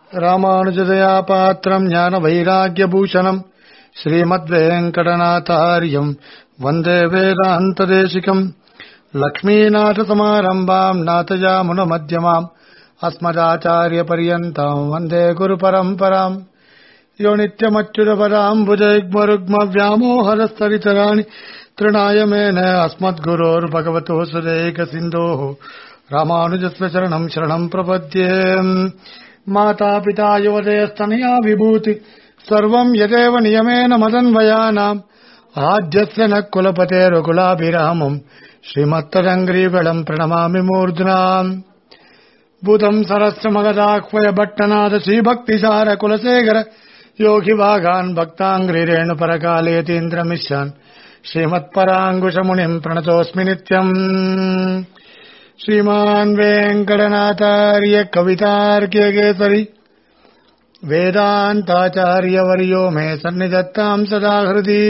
ராமானுஜதயா பாத்திரம் ஞான வைராகியபூஷணம் ஸ்ரீமத்வேங்கடநாதாரியம் வந்தே வேதாந்ததேசிகம் லக்ஷ்மீநாதசமாரம்பாம் நாதயாமுனமத்தியமாம் अस्मदाचार्यपर्यन्ताम् वन्दे गुरुपरम्पराम् यो नित्यमच्युतपदाम्बुजैग्मरुग्मव्यामोहरस्तरितराणि तृणाय मेन अस्मद्गुरोर्भगवतो सुदेकसिन्धोः रामानुजस्य चरणम् शरणम् प्रपद्ये मातापिता युवदयस्तनया विभूति सर्वम् यदेव नियमेन मदन्वयानाम् आद्यस्य न कुलपतेरुकुलाभिरामम् श्रीमत्तदङ्ग्रीगणम् प्रणमामि मूर्ध्नाम् भूतम् सरस्वमगदाह्वय भट्टनाथ श्रीभक्तिसार कुलशेखर योगि वागान् भक्ताङ्ग्रिरेणु परकालेतीन्द्रमिश्यान् श्रीमत्पराङ्कुशमुनिम् प्रणतोऽस्मि नित्यम् श्रीमान् वेङ्कटनाथार्य कवितार्क्यकेसरि वेदान्ताचार्यवर्यो मे सन्निधत्ताम् सदा हृदि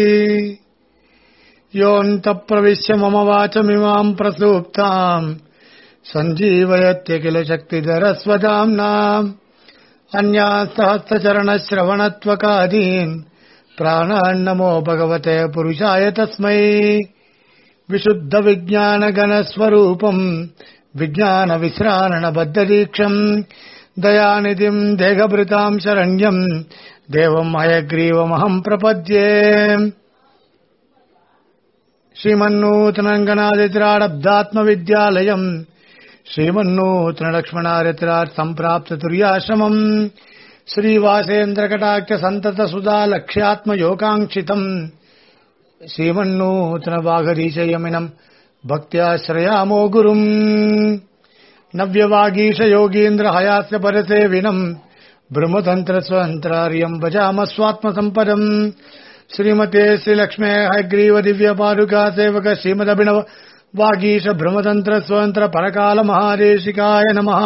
योऽन्तप्रविश्य मम वाचमिमाम् प्रसूप्ताम् सञ्जीवयत्य किल शक्तिधरस्वदाम्नाम् अन्यास्तहस्तचरणश्रवणत्वकादीन् प्राणान्नमो भगवते पुरुषाय तस्मै विशुद्धविज्ञानगणस्वरूपम् विज्ञानविश्राणबद्धदीक्षम् दयानिधिम् देहभृताम् शरण्यम् देवम् हयग्रीवमहम् प्रपद्ये श्रीमन्नूतनङ्गनादित्राडब्दात्मविद्यालयम् श्रीमन्नूतनलक्ष्मणारित्रात् सम्प्राप्ततुर्याश्रमम् श्रीवासेन्द्रकटाक्ष सन्तत सुधा लक्ष्यात्मयोगाङ्क्षितम् श्रीमन्नूतनवागरीशयमिनम् भक्त्याश्रयामो गुरुम् नव्यवागीशयोगीन्द्र हयास्य परसेविनम् ब्रह्मतन्त्रस्वन्तरार्यम् भजाम स्वात्मसम्पदम् श्रीमते श्रीलक्ष्मे हयग्रीव दिव्य पादुका सेवक श्रीमदभिनव वागीश ब्रह्मतन्त्र स्वतन्त्र परकाल महादेशिकाय नमः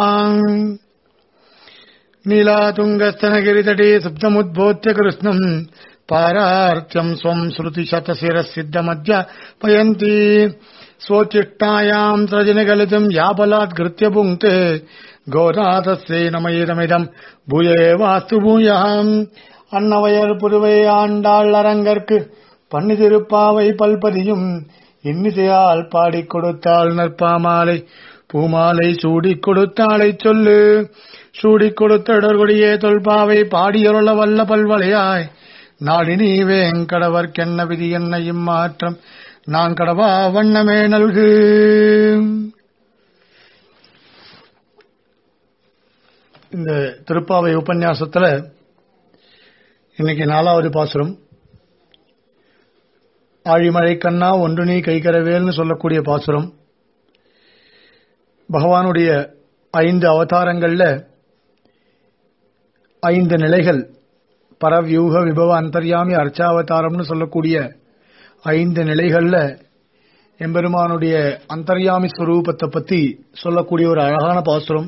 नीलातुङ्गस्तनगिरितटे सुप्तमुद्बोध्य कृष्णम् पारार्त्यम् स्वम् श्रुतिशतशिरःसिद्धमद्य पयन्ति स्वोच्चिष्टायाम् सृजनगलितम् याबलात्कृत्य पुङ्क्ते गोनाथस्यै नमयिदमिदम् भूये वास्तु भूयः அன்னவையர் புதுவை ஆண்டாள் அரங்கற்கு பண்ணி திருப்பாவை பல்பதியும் இன்னிசையால் பாடிக் கொடுத்தாள் நற்பாமாலை பூமாலை சூடிக் கொடுத்தாளை சொல்லு சூடிக் கொடுத்த இடர்கொடியே தொல்பாவை பாடியருள வல்ல பல்வளையாய் நாடினி வேங்கடவர்க்கென்ன விதி என்ன இம்மாற்றம் நான் கடவா வண்ணமே நல்கு இந்த திருப்பாவை உபன்யாசத்துல இன்னைக்கு நாலாவது பாசுரம் ஆழிமழை கண்ணா ஒன்று நீ கைகரவேல்னு சொல்லக்கூடிய பாசுரம் பகவானுடைய ஐந்து அவதாரங்கள்ல ஐந்து நிலைகள் பரவியூக விபவ அந்தர்யாமி அர்ச்சாவதாரம்னு சொல்லக்கூடிய ஐந்து நிலைகள்ல எம்பெருமானுடைய அந்தர்யாமி ஸ்வரூபத்தை பத்தி சொல்லக்கூடிய ஒரு அழகான பாசுரம்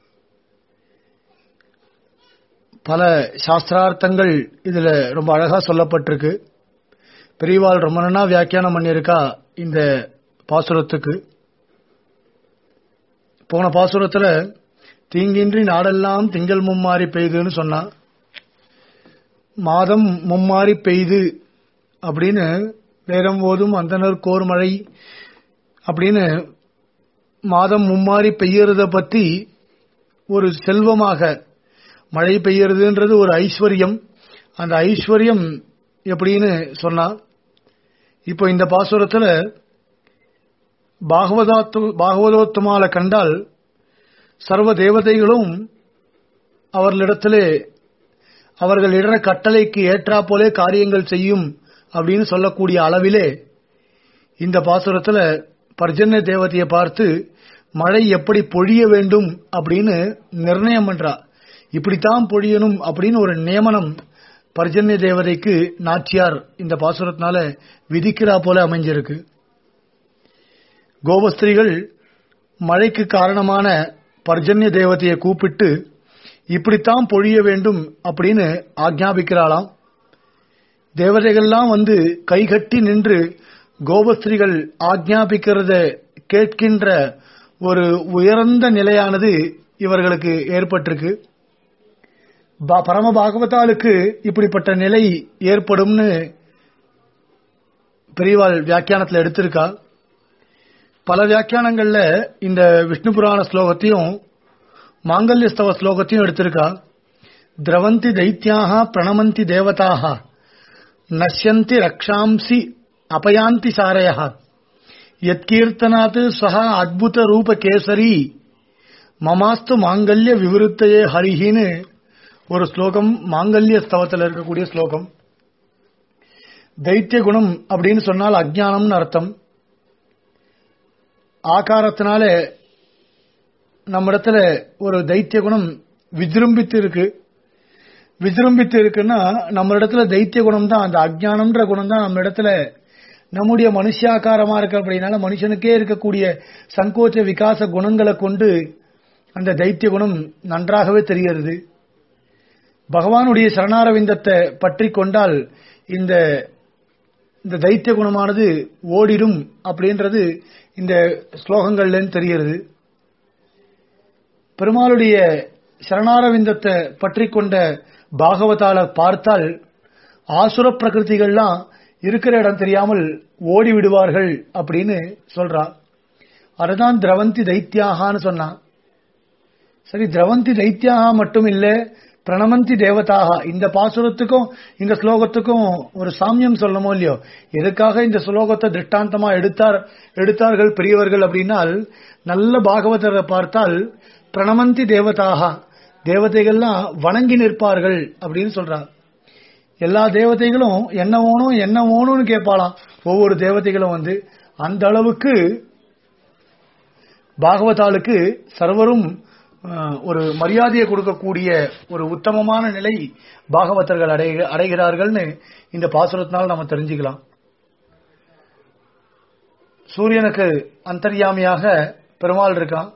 பல சாஸ்திரார்த்தங்கள் இதுல ரொம்ப அழகா சொல்லப்பட்டிருக்கு பெரியவாள் ரொம்ப நாளா வியாக்கியானம் பண்ணியிருக்கா இந்த பாசுரத்துக்கு போன பாசுரத்துல தீங்கின்றி நாடெல்லாம் திங்கள் மும்மாறி பெய்துன்னு சொன்னா மாதம் மும்மாறி பெய்து அப்படின்னு வேதம் போதும் அந்தனர் கோர் மழை அப்படின்னு மாதம் மும்மாறி பெய்யறத பத்தி ஒரு செல்வமாக மழை பெய்யறதுன்றது ஒரு ஐஸ்வர்யம் அந்த ஐஸ்வர்யம் எப்படின்னு சொன்னா இப்போ இந்த பாசுரத்துல பாகவதாத்து பாகவதோத்தமால கண்டால் சர்வ தேவதைகளும் அவர்களிடத்திலே அவர்கள் இடர கட்டளைக்கு ஏற்றா போலே காரியங்கள் செய்யும் அப்படின்னு சொல்லக்கூடிய அளவிலே இந்த பாசுரத்துல பர்ஜன்ய தேவதையை பார்த்து மழை எப்படி பொழிய வேண்டும் அப்படின்னு நிர்ணயம் பண்றா இப்படித்தான் பொழியணும் அப்படின்னு ஒரு நியமனம் பர்ஜன்ய தேவதைக்கு நாச்சியார் இந்த பாசுரத்தினால விதிக்கிறா போல அமைஞ்சிருக்கு கோபஸ்திரிகள் மழைக்கு காரணமான பர்ஜன்ய தேவதையை கூப்பிட்டு இப்படித்தான் பொழிய வேண்டும் அப்படின்னு ஆக்ஞாபிக்கிறாளாம் தேவதைகள்லாம் வந்து கைகட்டி நின்று கோபஸ்திரிகள் ஆக்ஞாபிக்கிறத கேட்கின்ற ஒரு உயர்ந்த நிலையானது இவர்களுக்கு ஏற்பட்டிருக்கு ப- பரம பாகவதாளுக்கு இப்படிப்பட்ட நிலை ஏற்படும்னு பெரியவாள் வியாக்கியானத்துல எடுத்திருக்கா பல வியாக்கியானங்கள்ல இந்த விஷ்ணு புராண ஸ்லோகத்தையும் மாங்கல்யஸ்தவ ஸ்லோகத்தையும் எடுத்திருக்கா திரவந்தி தைத்தியாக பிரணமந்தி தேவதாக நஷ்யந்தி ரக்ஷாம்சி அபயாந்தி சாரய யத்கீர்த்தனாத் சஹ அத்புத ரூப கேசரி மமாஸ்து மாங்கல்ய விவருத்தையே ஹரிஹின்னு ஒரு ஸ்லோகம் மாங்கல்ய ஸ்தவத்தில் இருக்கக்கூடிய ஸ்லோகம் தைத்திய குணம் அப்படின்னு சொன்னால் அஜ்ஞானம்னு அர்த்தம் ஆகாரத்தினால நம்மிடத்துல ஒரு தைத்திய குணம் விஜృంభిத்து இருக்கு விஜృంభిத்து இருக்குன்னா நம்ம இடத்துல தைத்திய குணம் தான் அந்த அஜ்ஞானம்ன்ற குணம் தான் நம்ம இடத்துல நம்முடைய மனுஷாக்காரமா இருக்கு அப்படின்னால மனுஷனுக்கே இருக்கக்கூடிய சங்கோச்ச விகாச குணங்களை கொண்டு அந்த தைத்திய குணம் நன்றாகவே தெரிகிறது பகவானுடைய சரணாரவிந்தத்தை பற்றி கொண்டால் இந்த இந்த தைத்திய குணமானது ஓடிடும் அப்படின்றது இந்த ஸ்லோகங்கள்ல தெரிகிறது பெருமாளுடைய சரணாரவிந்தத்தை பற்றி கொண்ட பாகவதால பார்த்தால் ஆசுர பிரகிருதிகள்லாம் இருக்கிற இடம் தெரியாமல் ஓடி விடுவார்கள் அப்படின்னு சொல்றா அதுதான் திரவந்தி தைத்தியாகான்னு சொன்னான் சரி திரவந்தி தைத்தியாக மட்டும் இல்ல பிரணமந்தி தேவதாக இந்த பாசுரத்துக்கும் இந்த ஸ்லோகத்துக்கும் ஒரு சாமியம் சொல்லணுமோ இல்லையோ எதுக்காக இந்த ஸ்லோகத்தை திருஷ்டாந்தமா எடுத்தார் எடுத்தார்கள் பெரியவர்கள் அப்படின்னால் நல்ல பாகவதரை பார்த்தால் பிரணமந்தி தேவதாக தேவதைகள்லாம் வணங்கி நிற்பார்கள் அப்படின்னு சொல்றார் எல்லா தேவதைகளும் என்ன ஓணும் என்ன ஓணும்னு கேட்பாளாம் ஒவ்வொரு தேவதைகளும் வந்து அந்த அளவுக்கு பாகவதாளுக்கு சர்வரும் அஹ், ஒரு மரியாதையை கொடுக்கக்கூடிய ஒரு உத்தமமான நிலை பாகவதர்கள் அடைய அடைகிறார்கள்னு இந்த பாசுரத்தினால் நம்ம தெரிஞ்சுக்கலாம் சூரியனுக்கு அந்தர்யாமியாக பெருமாள் இருக்கான்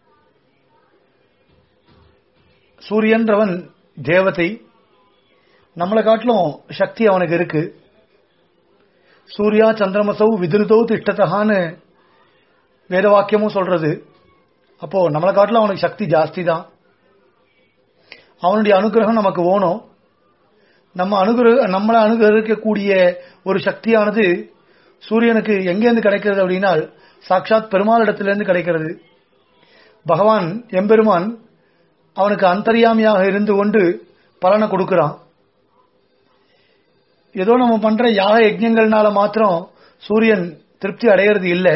சூரியன்றவன் தேவதை நம்மளை காட்டிலும் சக்தி அவனுக்கு இருக்கு சூர்யா சந்திரமசௌ விதிருதோ திஷ்டத்தகான்னு வேத வாக்கியமும் சொல்றது அப்போ நம்மளை காட்டிலும் அவனுக்கு சக்தி ஜாஸ்தி தான் அவனுடைய அனுகிரகம் நமக்கு வேணும் நம்ம அனுகிரக நம்மளை அனுகிரகிக்கக்கூடிய ஒரு சக்தியானது சூரியனுக்கு எங்கேருந்து கிடைக்கிறது அப்படின்னா சாட்சாத் பெருமாளிடத்திலிருந்து கிடைக்கிறது பகவான் எம்பெருமான் அவனுக்கு அந்தர்யாமியாக இருந்து கொண்டு பலனை கொடுக்கிறான் ஏதோ நம்ம பண்ற யாக யஜ்ஞங்கள்னால மாத்திரம் சூரியன் திருப்தி அடையிறது இல்லை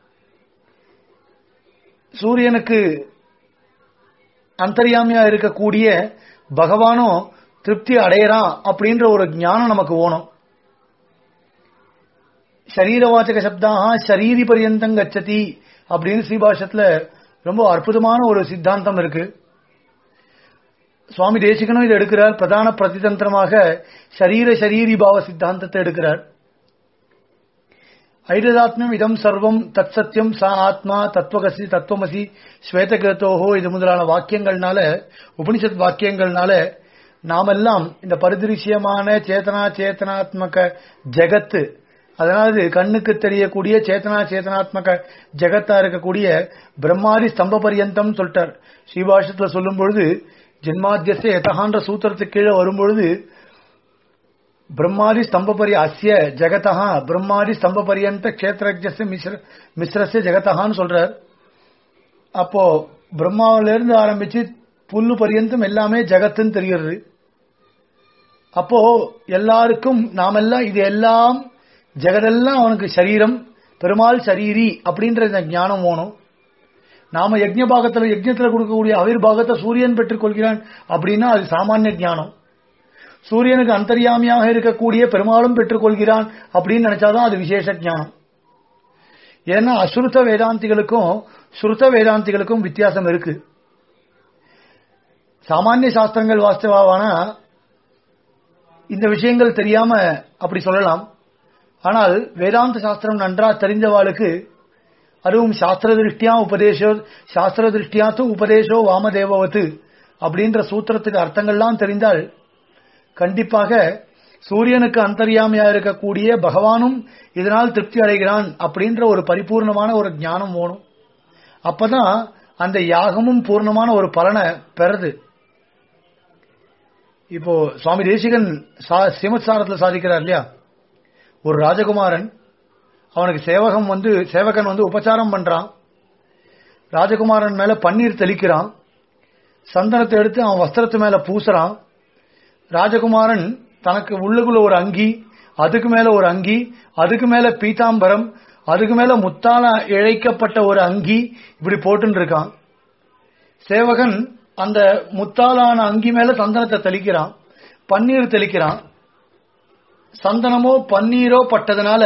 சூரியனுக்கு அந்தர்யாமியா இருக்கக்கூடிய பகவானும் திருப்தி அடையறான் அப்படின்ற ஒரு ஞானம் நமக்கு வேணும் சரீரவாச்சக சப்தாக சரீரி பரியந்தம் கச்சதி அப்படின்னு ஸ்ரீபாஷத்துல ரொம்ப அற்புதமான ஒரு சித்தாந்தம் இருக்கு சுவாமி தேசிகனும் இதை எடுக்கிறார் பிரதான பிரதிதந்திரமாக சரீர சரீரி பாவ சித்தாந்தத்தை எடுக்கிறார் ஐரதாத்மியம் இதம் சர்வம் தத் சத்தியம் சா ஆத்மா தத்துவகசி தத்துவமசி ஸ்வேதகத்தோஹோ இது முதலான வாக்கியங்கள்னால உபனிஷத் வாக்கியங்கள்னால நாமெல்லாம் இந்த பரிதிருஷ்யமான சேதனா சேத்தனாத்மக ஜெகத்து அதாவது கண்ணுக்கு தெரியக்கூடிய சேத்தனா சேத்தனாத்மக ஜெகத்தா இருக்கக்கூடிய பிரம்மாதி ஸ்தம்ப பரியந்தம் சொல்லிட்டார் ஸ்ரீபாஷத்துல சொல்லும் பொழுது ஜென்மாத்தியச எதகான்ற சூத்திரத்துக்கு கீழே வரும்பொழுது பிரம்மாதி ஸ்தம்ப பரிய அஸ்ய ஜெகதா பிரம்மாதி ஸ்தம்ப பரியந்த கஷேத்திரஜ்ய மிஸ்ர மிஸ்ரஸ்ய ஜெகதகான்னு சொல்றார் அப்போ பிரம்மாவில இருந்து ஆரம்பிச்சு புல்லு பரியந்தம் எல்லாமே ஜெகத்துன்னு தெரிகிறது அப்போ எல்லாருக்கும் நாமெல்லாம் இது எல்லாம் ஜெகதெல்லாம் அவனுக்கு சரீரம் பெருமாள் சரீரி அப்படின்ற இந்த ஞானம் வேணும் நாம யஜ்ஞ பாகத்துல யஜ்ஞத்துல கொடுக்கக்கூடிய அவிர் பாகத்தை சூரியன் பெற்றுக் கொள்கிறான் அப்படின்னா அது சாமானிய ஞானம் சூரியனுக்கு அந்தர்யாமியாக இருக்கக்கூடிய பெருமாளும் பெற்றுக் கொள்கிறான் அப்படின்னு நினைச்சாதான் அது விசேஷ ஞானம் ஏன்னா அசுருத்த வேதாந்திகளுக்கும் சுருத்த வேதாந்திகளுக்கும் வித்தியாசம் இருக்கு சாமானிய சாஸ்திரங்கள் வாஸ்தவானா இந்த விஷயங்கள் தெரியாம அப்படி சொல்லலாம் ஆனால் வேதாந்த சாஸ்திரம் நன்றா தெரிஞ்சவாளுக்கு அதுவும் சாஸ்திர திருஷ்டியா உபதேசோ சாஸ்திர திருஷ்டியா தூ உபதேசோ வாமதேவவத்து அப்படின்ற சூத்திரத்துக்கு அர்த்தங்கள்லாம் தெரிந்தால் கண்டிப்பாக சூரியனுக்கு அந்தர்யாமியா இருக்கக்கூடிய பகவானும் இதனால் திருப்தி அடைகிறான் அப்படின்ற ஒரு பரிபூர்ணமான ஒரு ஞானம் வேணும் அப்பதான் அந்த யாகமும் பூர்ணமான ஒரு பலனை பெறுது இப்போ சுவாமி தேசிகன் சா- ஸ்ரீமத் சாரத்தில் சாதிக்கிறார் இல்லையா ஒரு ராஜகுமாரன் அவனுக்கு சேவகம் வந்து சேவகன் வந்து உபச்சாரம் பண்றான் ராஜகுமாரன் மேல பன்னீர் தெளிக்கிறான் சந்தனத்தை எடுத்து அவன் வஸ்திரத்து மேல பூசுறான் ராஜகுமாரன் தனக்கு உள்ளுக்குள்ள ஒரு அங்கி அதுக்கு மேல ஒரு அங்கி அதுக்கு மேல பீதாம்பரம் அதுக்கு மேல முத்தால இழைக்கப்பட்ட ஒரு அங்கி இப்படி போட்டுன்னு இருக்கான் சேவகன் அந்த முத்தாலான அங்கி மேல சந்தனத்தை தெளிக்கிறான் பன்னீர் தெளிக்கிறான் சந்தனமோ பன்னீரோ பட்டதுனால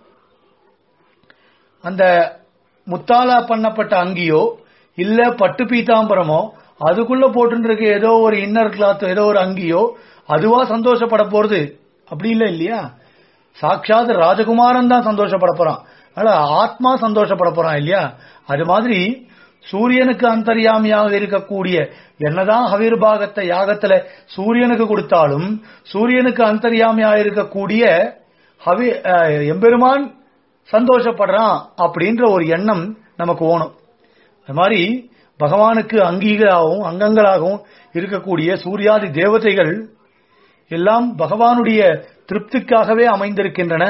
அந்த முத்தாலா பண்ணப்பட்ட அங்கியோ இல்ல பட்டு பீதாம்பரமோ அதுக்குள்ள போட்டுருக்க ஏதோ ஒரு இன்னர் கிளாத் ஏதோ ஒரு அங்கியோ அதுவா சந்தோஷப்பட போறது அப்படி இல்ல இல்லையா சாட்சாத் ராஜகுமாரன் தான் சந்தோஷப்பட போறான் அதனால ஆத்மா சந்தோஷப்பட போறான் இல்லையா அது மாதிரி சூரியனுக்கு அந்தர்யாமியாக இருக்கக்கூடிய என்னதான் ஹவிர்பாகத்தை யாகத்துல சூரியனுக்கு கொடுத்தாலும் சூரியனுக்கு அந்தர்யாமியாக இருக்கக்கூடிய ஹவி அஹ், எம்பெருமான் சந்தோஷப்படுறான் அப்படின்ற ஒரு எண்ணம் நமக்கு ஓணும் அது மாதிரி பகவானுக்கு அங்கீகளாகவும் அங்கங்களாகவும் இருக்கக்கூடிய சூர்யாதி தேவதைகள் எல்லாம் பகவானுடைய திருப்திக்காகவே அமைந்திருக்கின்றன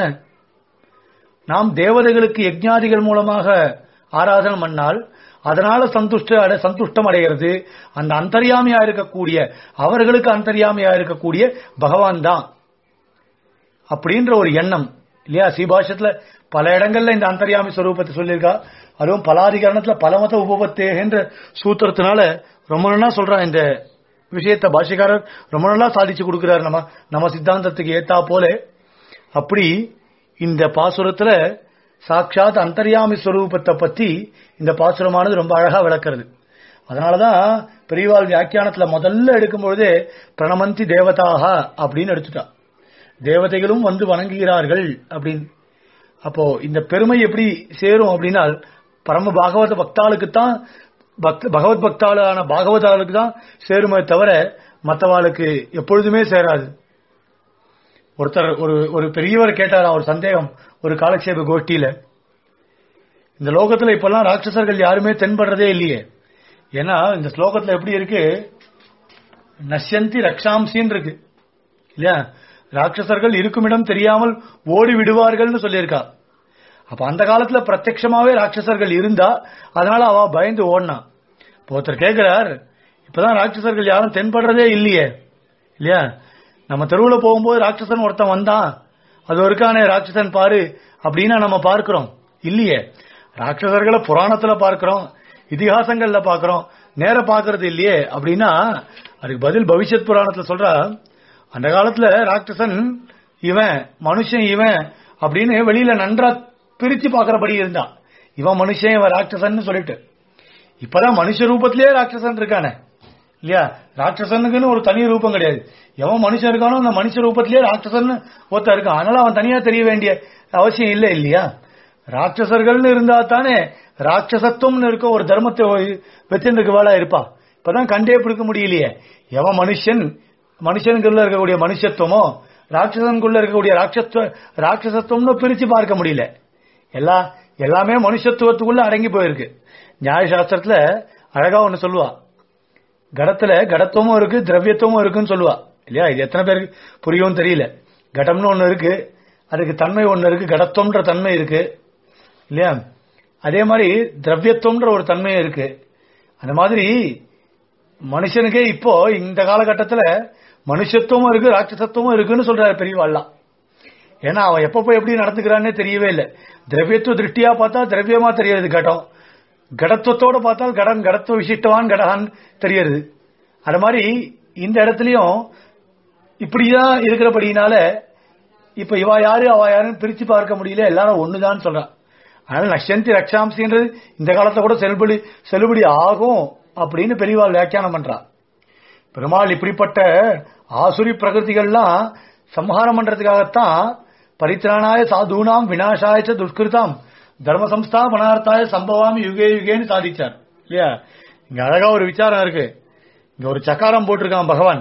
நாம் தேவதைகளுக்கு யஜ்ஞாதிகள் மூலமாக ஆராதனை பண்ணால் அதனால சந்துஷ்ட அடை- சந்துஷ்டம் அடைகிறது அந்த அந்தர்யாமியா இருக்கக்கூடிய அவர்களுக்கு அந்தர்யாமியா இருக்கக்கூடிய பகவான் தான் அப்படின்ற ஒரு எண்ணம் இல்லையா சீபாஷத்துல பல இடங்கள்ல இந்த அந்தர்யாமி ஸ்வரூபத்தை சொல்லியிருக்கா அதுவும் பலாதிகரணத்துல பலமத உபபத்தேன்ற சூத்திரத்தினால ரொம்ப நல்லா சொல்றான் இந்த விஷயத்தை பாஷிகாரர் ரொம்ப நல்லா சாதிச்சு கொடுக்கிறார் நம்ம நம்ம சித்தாந்தத்துக்கு ஏத்தா போல அப்படி இந்த பாசுரத்துல சாட்சாத் அந்தர்யாமி ஸ்வரூபத்தை பத்தி இந்த பாசுரமானது ரொம்ப அழகா விளக்குறது அதனாலதான் பெரியவாள் வியாக்கியானத்துல முதல்ல எடுக்கும்பொழுதே பிரணமந்தி தேவதாக அப்படின்னு எடுத்துட்டா தேவதைகளும் வந்து வணங்குகிறார்கள் அப்படின்னு அப்போ இந்த பெருமை எப்படி சேரும் அப்படின்னா பரம பாகவத பக்தாளுக்கு தான் பக்த பகவத் பக்தாளான பாகவதாளுக்கு தான் சேருமே தவிர மற்றவாளுக்கு எப்பொழுதுமே சேராது ஒருத்தர் ஒரு ஒரு பெரியவர் கேட்டார் அவர் சந்தேகம் ஒரு காலக்ஷேப கோஷ்டியில இந்த லோகத்துல இப்பெல்லாம் ராட்சசர்கள் யாருமே தென்படுறதே இல்லையே ஏன்னா இந்த ஸ்லோகத்துல எப்படி இருக்கு நஷ்யந்தி ரக்ஷாம்சின்னு இருக்கு இல்லையா ராட்சசர்கள் இருக்குமிடம் தெரியாமல் ஓடி விடுவார்கள்னு சொல்லியிருக்கா அப்ப அந்த காலத்துல பிரத்யட்சமாவே ராட்சசர்கள் இருந்தா அதனால அவ பயந்து ஓடினான் இப்போ ஒருத்தர் கேட்கிறார் இப்பதான் ராட்சசர்கள் யாரும் தென்படுறதே இல்லையே இல்லையா நம்ம தெருவுல போகும்போது ராட்சசன் ஒருத்தன் வந்தான் அது ஒருக்கானே ராட்சசன் பாரு அப்படின்னா நம்ம பார்க்கிறோம் இல்லையே ராட்சசர்களை புராணத்துல பார்க்கிறோம் இதிகாசங்கள்ல பார்க்கிறோம் நேர பார்க்கறது இல்லையே அப்படின்னா அதுக்கு பதில் பவிஷ்யத் புராணத்துல சொல்றா அந்த காலத்துல ராட்சசன் இவன் மனுஷன் இவன் அப்படின்னு வெளியில நன்றா பிரிச்சு பார்க்கறபடி இருந்தான் இவன் மனுஷன் இவன் ராட்சசன் சொல்லிட்டு இப்பதான் மனுஷ ரூபத்திலேயே ராட்சசன் இருக்கானே இல்லையா ராட்சசனுக்குன்னு ஒரு தனி ரூபம் கிடையாது எவன் மனுஷன் இருக்கானோ அந்த மனுஷ ரூபத்திலேயே ராட்சசன் ஒருத்தன் இருக்கான் அதனால அவன் தனியா தெரிய வேண்டிய அவசியம் இல்லை இல்லையா ராட்சசர்கள்னு இருந்தா தானே ராட்சசத்துவம்னு இருக்க ஒரு தர்மத்தை வச்சிருந்துக்கு வேலை இருப்பா இப்பதான் கண்டே பிடிக்க முடியலையே எவன் மனுஷன் மனுஷனுக்குள்ள இருக்கக்கூடிய மனுஷத்துவமோ ராட்சசனுக்குள்ள இருக்கக்கூடிய ராட்சத்துவ ராட்சசத்துவம்னு பிரிச்சு பார்க்க முடியல எல்லா எல்லாமே மனுஷத்துவத்துக்குள்ள அடங்கி போயிருக்கு நியாயசாஸ்திரத்துல அழகா ஒண்ணு சொல்லுவா கடத்துல கடத்துவமும் இருக்கு திரவியத்துவமும் இருக்குன்னு சொல்லுவா இல்லையா இது எத்தனை பேருக்கு புரியும் தெரியல கடம்னு ஒண்ணு இருக்கு அதுக்கு தன்மை ஒண்ணு இருக்கு கடத்துவம்ன்ற தன்மை இருக்கு இல்லையா அதே மாதிரி திரவியத்துவம்ன்ற ஒரு தன்மையும் இருக்கு அந்த மாதிரி மனுஷனுக்கே இப்போ இந்த காலகட்டத்துல மனுஷத்துவமும் இருக்கு ராட்சசத்துவமும் இருக்குன்னு சொல்றாரு பெரியவாள்லாம் ஏன்னா அவன் எப்ப போய் எப்படி நடந்துக்கிறான்னே தெரியவே இல்லை திரவியத்துவ திருஷ்டியா பார்த்தா திரவியமா தெரியாது கடம் கடத்துவத்தோட பார்த்தால் கடன் கடத்துவ விசிஷ்டவான் கடகான் தெரியறது அது மாதிரி இந்த இடத்துலயும் இப்படிதான் இருக்கிறபடினால இப்ப இவா யாரு அவ யாருன்னு பிரிச்சு பார்க்க முடியல எல்லாரும் ஒண்ணுதான் சொல்றான் அதனால நஷ்யந்தி ரக்ஷாம்சின்றது இந்த காலத்துல கூட செல்லுபடி செல்லுபடி ஆகும் அப்படின்னு பெரியவாள் வியாக்கியானம் பண்றா பெருமாள் இப்படிப்பட்ட ஆசுரி பிரகிருதிகள்லாம் சம்ஹாரம் பண்றதுக்காகத்தான் பரித்ராணாய சாதுனாம் வினாசாயச்ச துஷ்கிருதாம் தர்ம சம்ஸ்தா மனார்த்தாய சம்பவாமி யுகே யுகேன்னு சாதிச்சார் இல்லையா இங்க அழகா ஒரு விசாரம் இருக்கு இங்க ஒரு சக்காரம் போட்டிருக்கான் பகவான்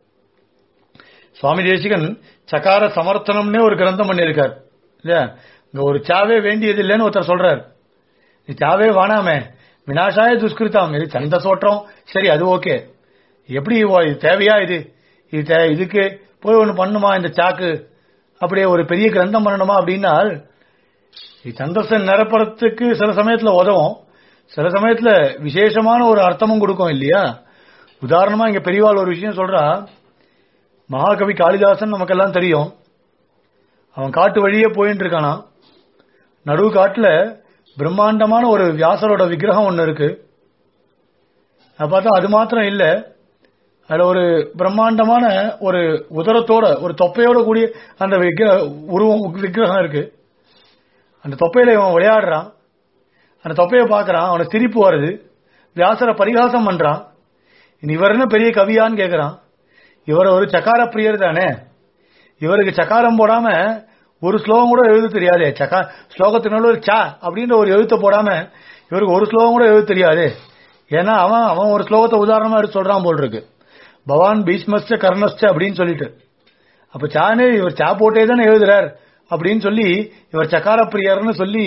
சுவாமி தேசிகன் சக்கார சமர்த்தனம்னே ஒரு கிரந்தம் பண்ணியிருக்கார் இல்லையா இங்க ஒரு சாவே வேண்டியது இல்லைன்னு ஒருத்தர் சொல்றார் நீ சாவே வானாமே வினாசாய துஷ்கிருத்தாம் இது சந்த சோற்றம் சரி அது ஓகே எப்படி ஓ- இது தேவையா இது இது தே- இதுக்கு போய் ஒண்ணு பண்ணுமா இந்த சாக்கு அப்படியே ஒரு பெரிய கிரந்தம் பண்ணணுமா அப்படின்னா இது சந்தஸை நிரப்புறதுக்கு சில சமயத்துல உதவும் சில சமயத்துல விசேஷமான ஒரு அர்த்தமும் கொடுக்கும் இல்லையா உதாரணமா இங்க பெரியவாள் ஒரு விஷயம் சொல்றா மகாகவி காளிதாசன் நமக்கெல்லாம் தெரியும் அவன் காட்டு வழியே போயிட்டு இருக்கானா நடுவு காட்டுல பிரம்மாண்டமான ஒரு வியாசரோட விக்கிரகம் ஒண்ணு இருக்கு அதை பார்த்தா அது மாத்திரம் இல்ல அதுல ஒரு பிரம்மாண்டமான ஒரு உதரத்தோட ஒரு தொப்பையோட கூடிய அந்த விக்கிர உருவம் விக்கிரகம் இருக்கு அந்த தொப்பையில இவன் விளையாடுறான் அந்த தொப்பையை பார்க்கறான் அவனுக்கு சிரிப்பு வருது வியாசரை பரிகாசம் பண்றான் இனி இவர் என்ன பெரிய கவியான்னு கேக்குறான் இவர் ஒரு சக்கார பிரியர் தானே இவருக்கு சக்காரம் போடாம ஒரு ஸ்லோகம் கூட எழுத தெரியாதே சக்கா ஸ்லோகத்தினால ஒரு சா அப்படின்ற ஒரு எழுத்த போடாம இவருக்கு ஒரு ஸ்லோகம் கூட எழுத தெரியாது ஏன்னா அவன் அவன் ஒரு ஸ்லோகத்தை உதாரணமா எடுத்து சொல்றான் போல் இருக்கு பவான் பீஷ்மஸ்ட கர்ணஸ்ட அப்படின்னு சொல்லிட்டு அப்ப சானே இவர் சா போட்டே தானே எழுதுறார் அப்படின்னு சொல்லி இவர் சக்கார பிரியர்னு சொல்லி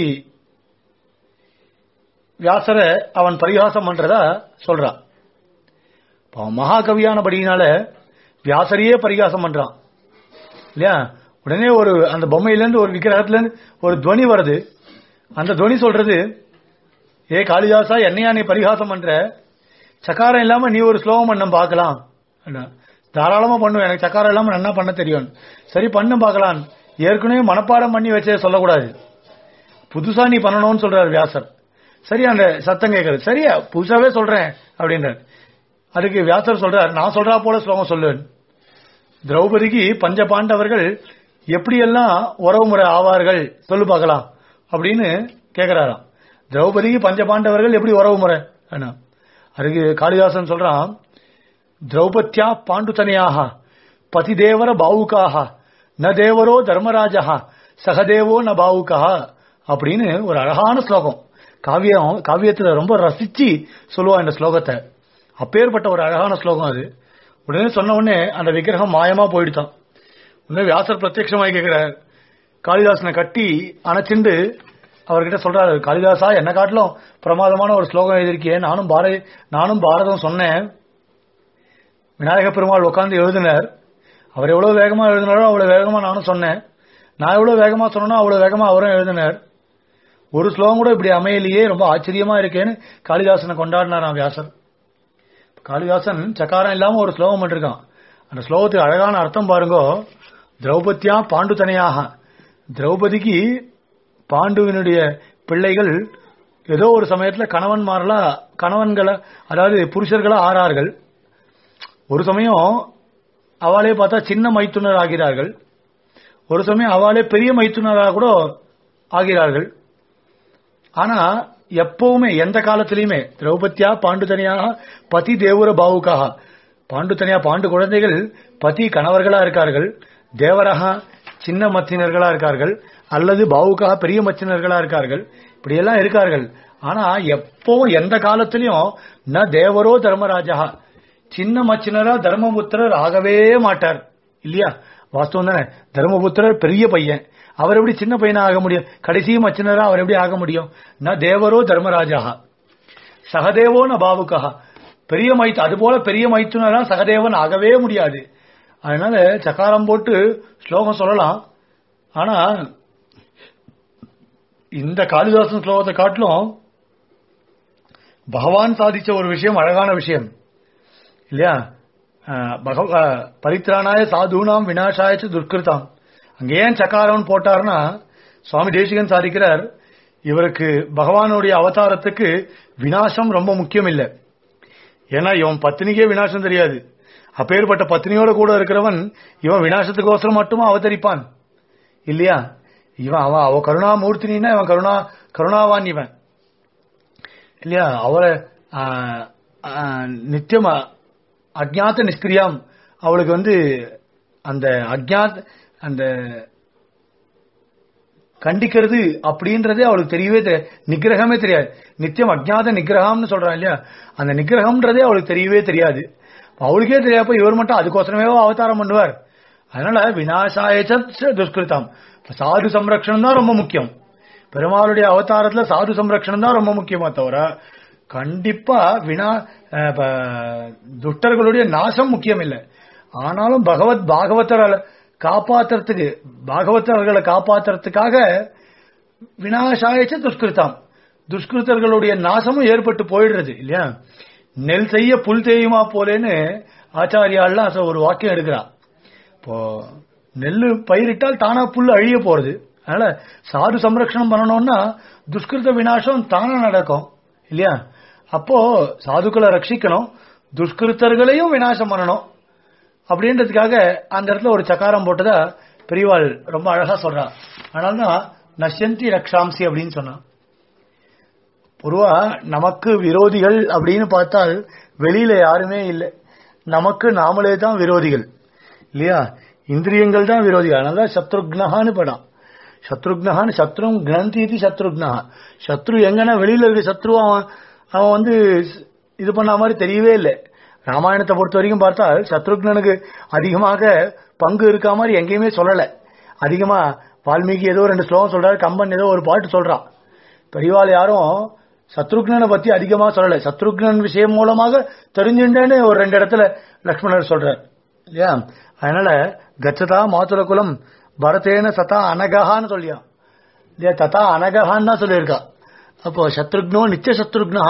வியாசரை அவன் பரிகாசம் பண்றதா சொல்றான் இப்ப அவன் மகாகவியானபடியினால வியாசரையே பரிகாசம் பண்றான் இல்லையா உடனே ஒரு அந்த பொம்மையில இருந்து ஒரு விக்கிரகத்துல இருந்து ஒரு துவனி வருது அந்த துவனி சொல்றது ஏ காளிதாசா என்னையா நீ பரிகாசம் பண்ற சக்காரம் இல்லாம நீ ஒரு ஸ்லோகம் பண்ண பார்க்கலாம் அப்படின்னா, தாராளமா பண்ணுவேன் எனக்கு சக்காரம் இல்லாம நல்லா பண்ண தெரியும் சரி பண்ணு பார்க்கலாம் ஏற்கனவே மனப்பாடம் பண்ணி வச்சே சொல்லக்கூடாது புதுசா நீ பண்ணணும்னு சொல்றாரு வியாசர் சரி அந்த சத்தம் கேட்கறது சரியா புதுசாவே சொல்றேன் அப்படின்றார் அதுக்கு வியாசர் சொல்றார் நான் சொல்றா போல ஸ்லோகம் சொல்லுவேன் திரௌபதிக்கு பஞ்ச பாண்டவர்கள் எப்படியெல்லாம் உறவு முறை ஆவார்கள் சொல்லு பார்க்கலாம் அப்படின்னு கேக்குறாராம் திரௌபதிக்கு பஞ்ச பாண்டவர்கள் எப்படி உறவு முறை என்ன அதுக்கு காளிதாசன் சொல்றான் திரௌபத்யா பாண்டுதனையாக பதிதேவர பாவுக்காக ந தேவரோ தர்மராஜா சகதேவோ ந பாவுக்கா அப்படின்னு ஒரு அழகான ஸ்லோகம் காவியம் காவியத்துல ரொம்ப ரசிச்சு சொல்லுவான் இந்த ஸ்லோகத்தை அப்பேற்பட்ட ஒரு அழகான ஸ்லோகம் அது உடனே சொன்ன உடனே அந்த விக்கிரகம் மாயமா போயிடுதான் உடனே வியாசர் பிரத்யட்சமாய் கேட்கிறார் காளிதாசனை கட்டி அணைச்சிண்டு அவர்கிட்ட சொல்றாரு காளிதாசா என்ன காட்டிலும் பிரமாதமான ஒரு ஸ்லோகம் எழுதியிருக்கியே நானும் பாரதி நானும் பாரதம் சொன்னேன் விநாயக பெருமாள் உட்கார்ந்து எழுதினார் அவர் எவ்வளவு வேகமா எழுதினாரோ அவ்வளவு வேகமா நானும் சொன்னேன் நான் எவ்வளவு வேகமா சொன்னனோ அவ்வளவு வேகமா அவரும் எழுதினார் ஒரு ஸ்லோகம் கூட இப்படி அமையலையே ரொம்ப ஆச்சரியமா இருக்கேன்னு காளிதாசனை கொண்டாடினாராம் வியாசர் காளிதாசன் சக்காரம் இல்லாம ஒரு ஸ்லோகம் பண்ணிருக்கான் அந்த ஸ்லோகத்துக்கு அழகான அர்த்தம் பாருங்க திரௌபதியா பாண்டுதனையாக திரௌபதிக்கு பாண்டுவினுடைய பிள்ளைகள் ஏதோ ஒரு சமயத்துல கணவன்மார்களா கணவன்களை அதாவது புருஷர்களா ஆறார்கள் ஒரு சமயம் அவளே பார்த்தா சின்ன மைத்துனர் ஆகிறார்கள் ஒரு சமயம் அவளே பெரிய மைத்துனராக கூட ஆகிறார்கள் ஆனா எப்பவுமே எந்த காலத்திலயுமே திரௌபதியா பாண்டுதனியாக பதி தேவர பாவுக்காக பாண்டுதனியா பாண்டு குழந்தைகள் பதி கணவர்களா இருக்கார்கள் தேவரகா சின்ன மத்தினர்களா இருக்கார்கள் அல்லது பாவுக்காக பெரிய மச்சினர்களா இருக்கார்கள் இப்படி எல்லாம் இருக்கார்கள் ஆனா எப்பவும் எந்த காலத்திலயும் ந தேவரோ தர்மராஜா சின்ன மச்சினரா தர்மபுத்திரர் ஆகவே மாட்டார் இல்லையா வாஸ்தவம் தானே தர்மபுத்திரர் பெரிய பையன் அவர் எப்படி சின்ன பையனா ஆக முடியும் கடைசி மச்சினரா அவர் எப்படி ஆக முடியும் ந தேவரோ தர்மராஜா சகதேவோ ந பாவுக்கா பெரிய மைத்து அது போல பெரிய மைத்துனரா சகதேவன் ஆகவே முடியாது அதனால சக்காரம் போட்டு ஸ்லோகம் சொல்லலாம் ஆனா இந்த காளிதாசன் ஸ்லோகத்தை காட்டிலும் பகவான் சாதிச்ச ஒரு விஷயம் அழகான விஷயம் இல்லையா அஹ், பகவ அஹ், பரித்ராணாய சாதுனாம் விநாசாயச்சு துர்கிருதாம் அங்க ஏன் சக்காரம் போட்டார்னா சுவாமி தேசிகன் சாதிக்கிறார் இவருக்கு பகவானுடைய அவதாரத்துக்கு விநாசம் ரொம்ப முக்கியம் இல்லை ஏன்னா இவன் பத்தினிக்கே விநாசம் தெரியாது அப்பேற்பட்ட பத்தினியோட கூட இருக்கிறவன் இவன் விநாசத்துக்கோசரம் மட்டுமா அவதரிப்பான் இல்லையா இவன் அவன் அவ கருணாமூர்த்தினா இவன் கருணா கருணாவான் இவன் இல்லையா அவளை ஆஹ், ஆஹ், நித்தியம் அ- அஜ்ஞாத நிஷ்கிரியாம் அவளுக்கு வந்து அந்த அஜ்ஞாத் அந்த கண்டிக்கிறது அப்படின்றதே அவளுக்கு தெரியவே தெரியாது நிகிரகமே தெரியாது நித்தியம் அஜ்ஞாத நிகிரகம்னு சொல்றான் இல்லையா அந்த நிகிரகம்ன்றதே அவளுக்கு தெரியவே தெரியாது அவளுக்கே தெரியாப்ப இவர் மட்டும் அதுக்கோசரமே அவதாரம் பண்ணுவார் அதனால விநாசாயச்ச துஷ்கிருதம் சாது சம்ரக்ஷணம் தான் ரொம்ப முக்கியம் பெருமாளுடைய அவதாரத்துல சாது சம்ரக்ஷணம் தான் ரொம்ப முக்கியமா தவிர கண்டிப்பா வினா அஹ், ப- துஷ்டர்களுடைய நாசம் முக்கியம் இல்லை ஆனாலும் பகவத் பாகவதரை காப்பாத்துறதுக்கு பாகவதர்களை காப்பாத்துறதுக்காக வினாசாயச்ச துஷ்கிருத்தம் துஷ்கிருத்தர்களுடைய நாசமும் ஏற்பட்டு போயிடுறது இல்லையா நெல் செய்ய புல் தேயுமா போலேன்னு ஆச்சாரியாலாம் அச- ஒரு வாக்கியம் எடுக்கிறா இப்போ நெல்லு பயிரிட்டால் தானா புல் அழிய போறது அதனால சாது சம்ரக்ஷணம் பண்ணணும்னா துஷ்கிருத விநாசம் தானா நடக்கும் இல்லையா அப்போ சாதுக்களை ரட்சிக்கணும் துஷ்கிருத்தர்களையும் விநாசம் பண்ணணும் அப்படின்றதுக்காக அந்த இடத்துல ஒரு சக்காரம் போட்டதா பெரியவாள் ரொம்ப அழகா சொல்றா அதனால்தான் நஷ்யந்தி ரக்ஷாம்சி அப்படின்னு சொன்னான் பொதுவா நமக்கு விரோதிகள் அப்படின்னு பார்த்தால் வெளியில யாருமே இல்லை நமக்கு நாமளே தான் விரோதிகள் இல்லையா இந்திரியங்கள் தான் விரோதிகள் அதனால சத்ருக்னஹான்னு படம் சத்ருக்னஹான்னு சத்ரும் கிரந்தி இது சத்ருக்னஹா சத்ரு எங்கன்னா வெளியில இருக்க சத்ரு அவன் அவன் வந்து இது பண்ண மாதிரி தெரியவே இல்லை ராமாயணத்தை பொறுத்த வரைக்கும் பார்த்தால் சத்ருக்னனுக்கு அதிகமாக பங்கு இருக்கா மாதிரி எங்கேயுமே சொல்லல அதிகமா வால்மீகி ஏதோ ரெண்டு ஸ்லோகம் சொல்றாரு கம்பன் ஏதோ ஒரு பாட்டு சொல்றான் பெரியவாள் யாரும் சத்ருக்னனை பத்தி அதிகமா சொல்லல சத்ருக்னன் விஷயம் மூலமாக தெரிஞ்சுட்டேன்னு ஒரு ரெண்டு இடத்துல லக்ஷ்மணர் சொல்றார் இல்லையா அதனால கச்சதா மாதுல குலம் பரதேன சதா அனகஹான்னு சொல்லியா இல்லையா ததா அனகஹான்னு தான் சொல்லியிருக்கா அப்போ சத்ருக்னோ நித்திய சத்ருக்னா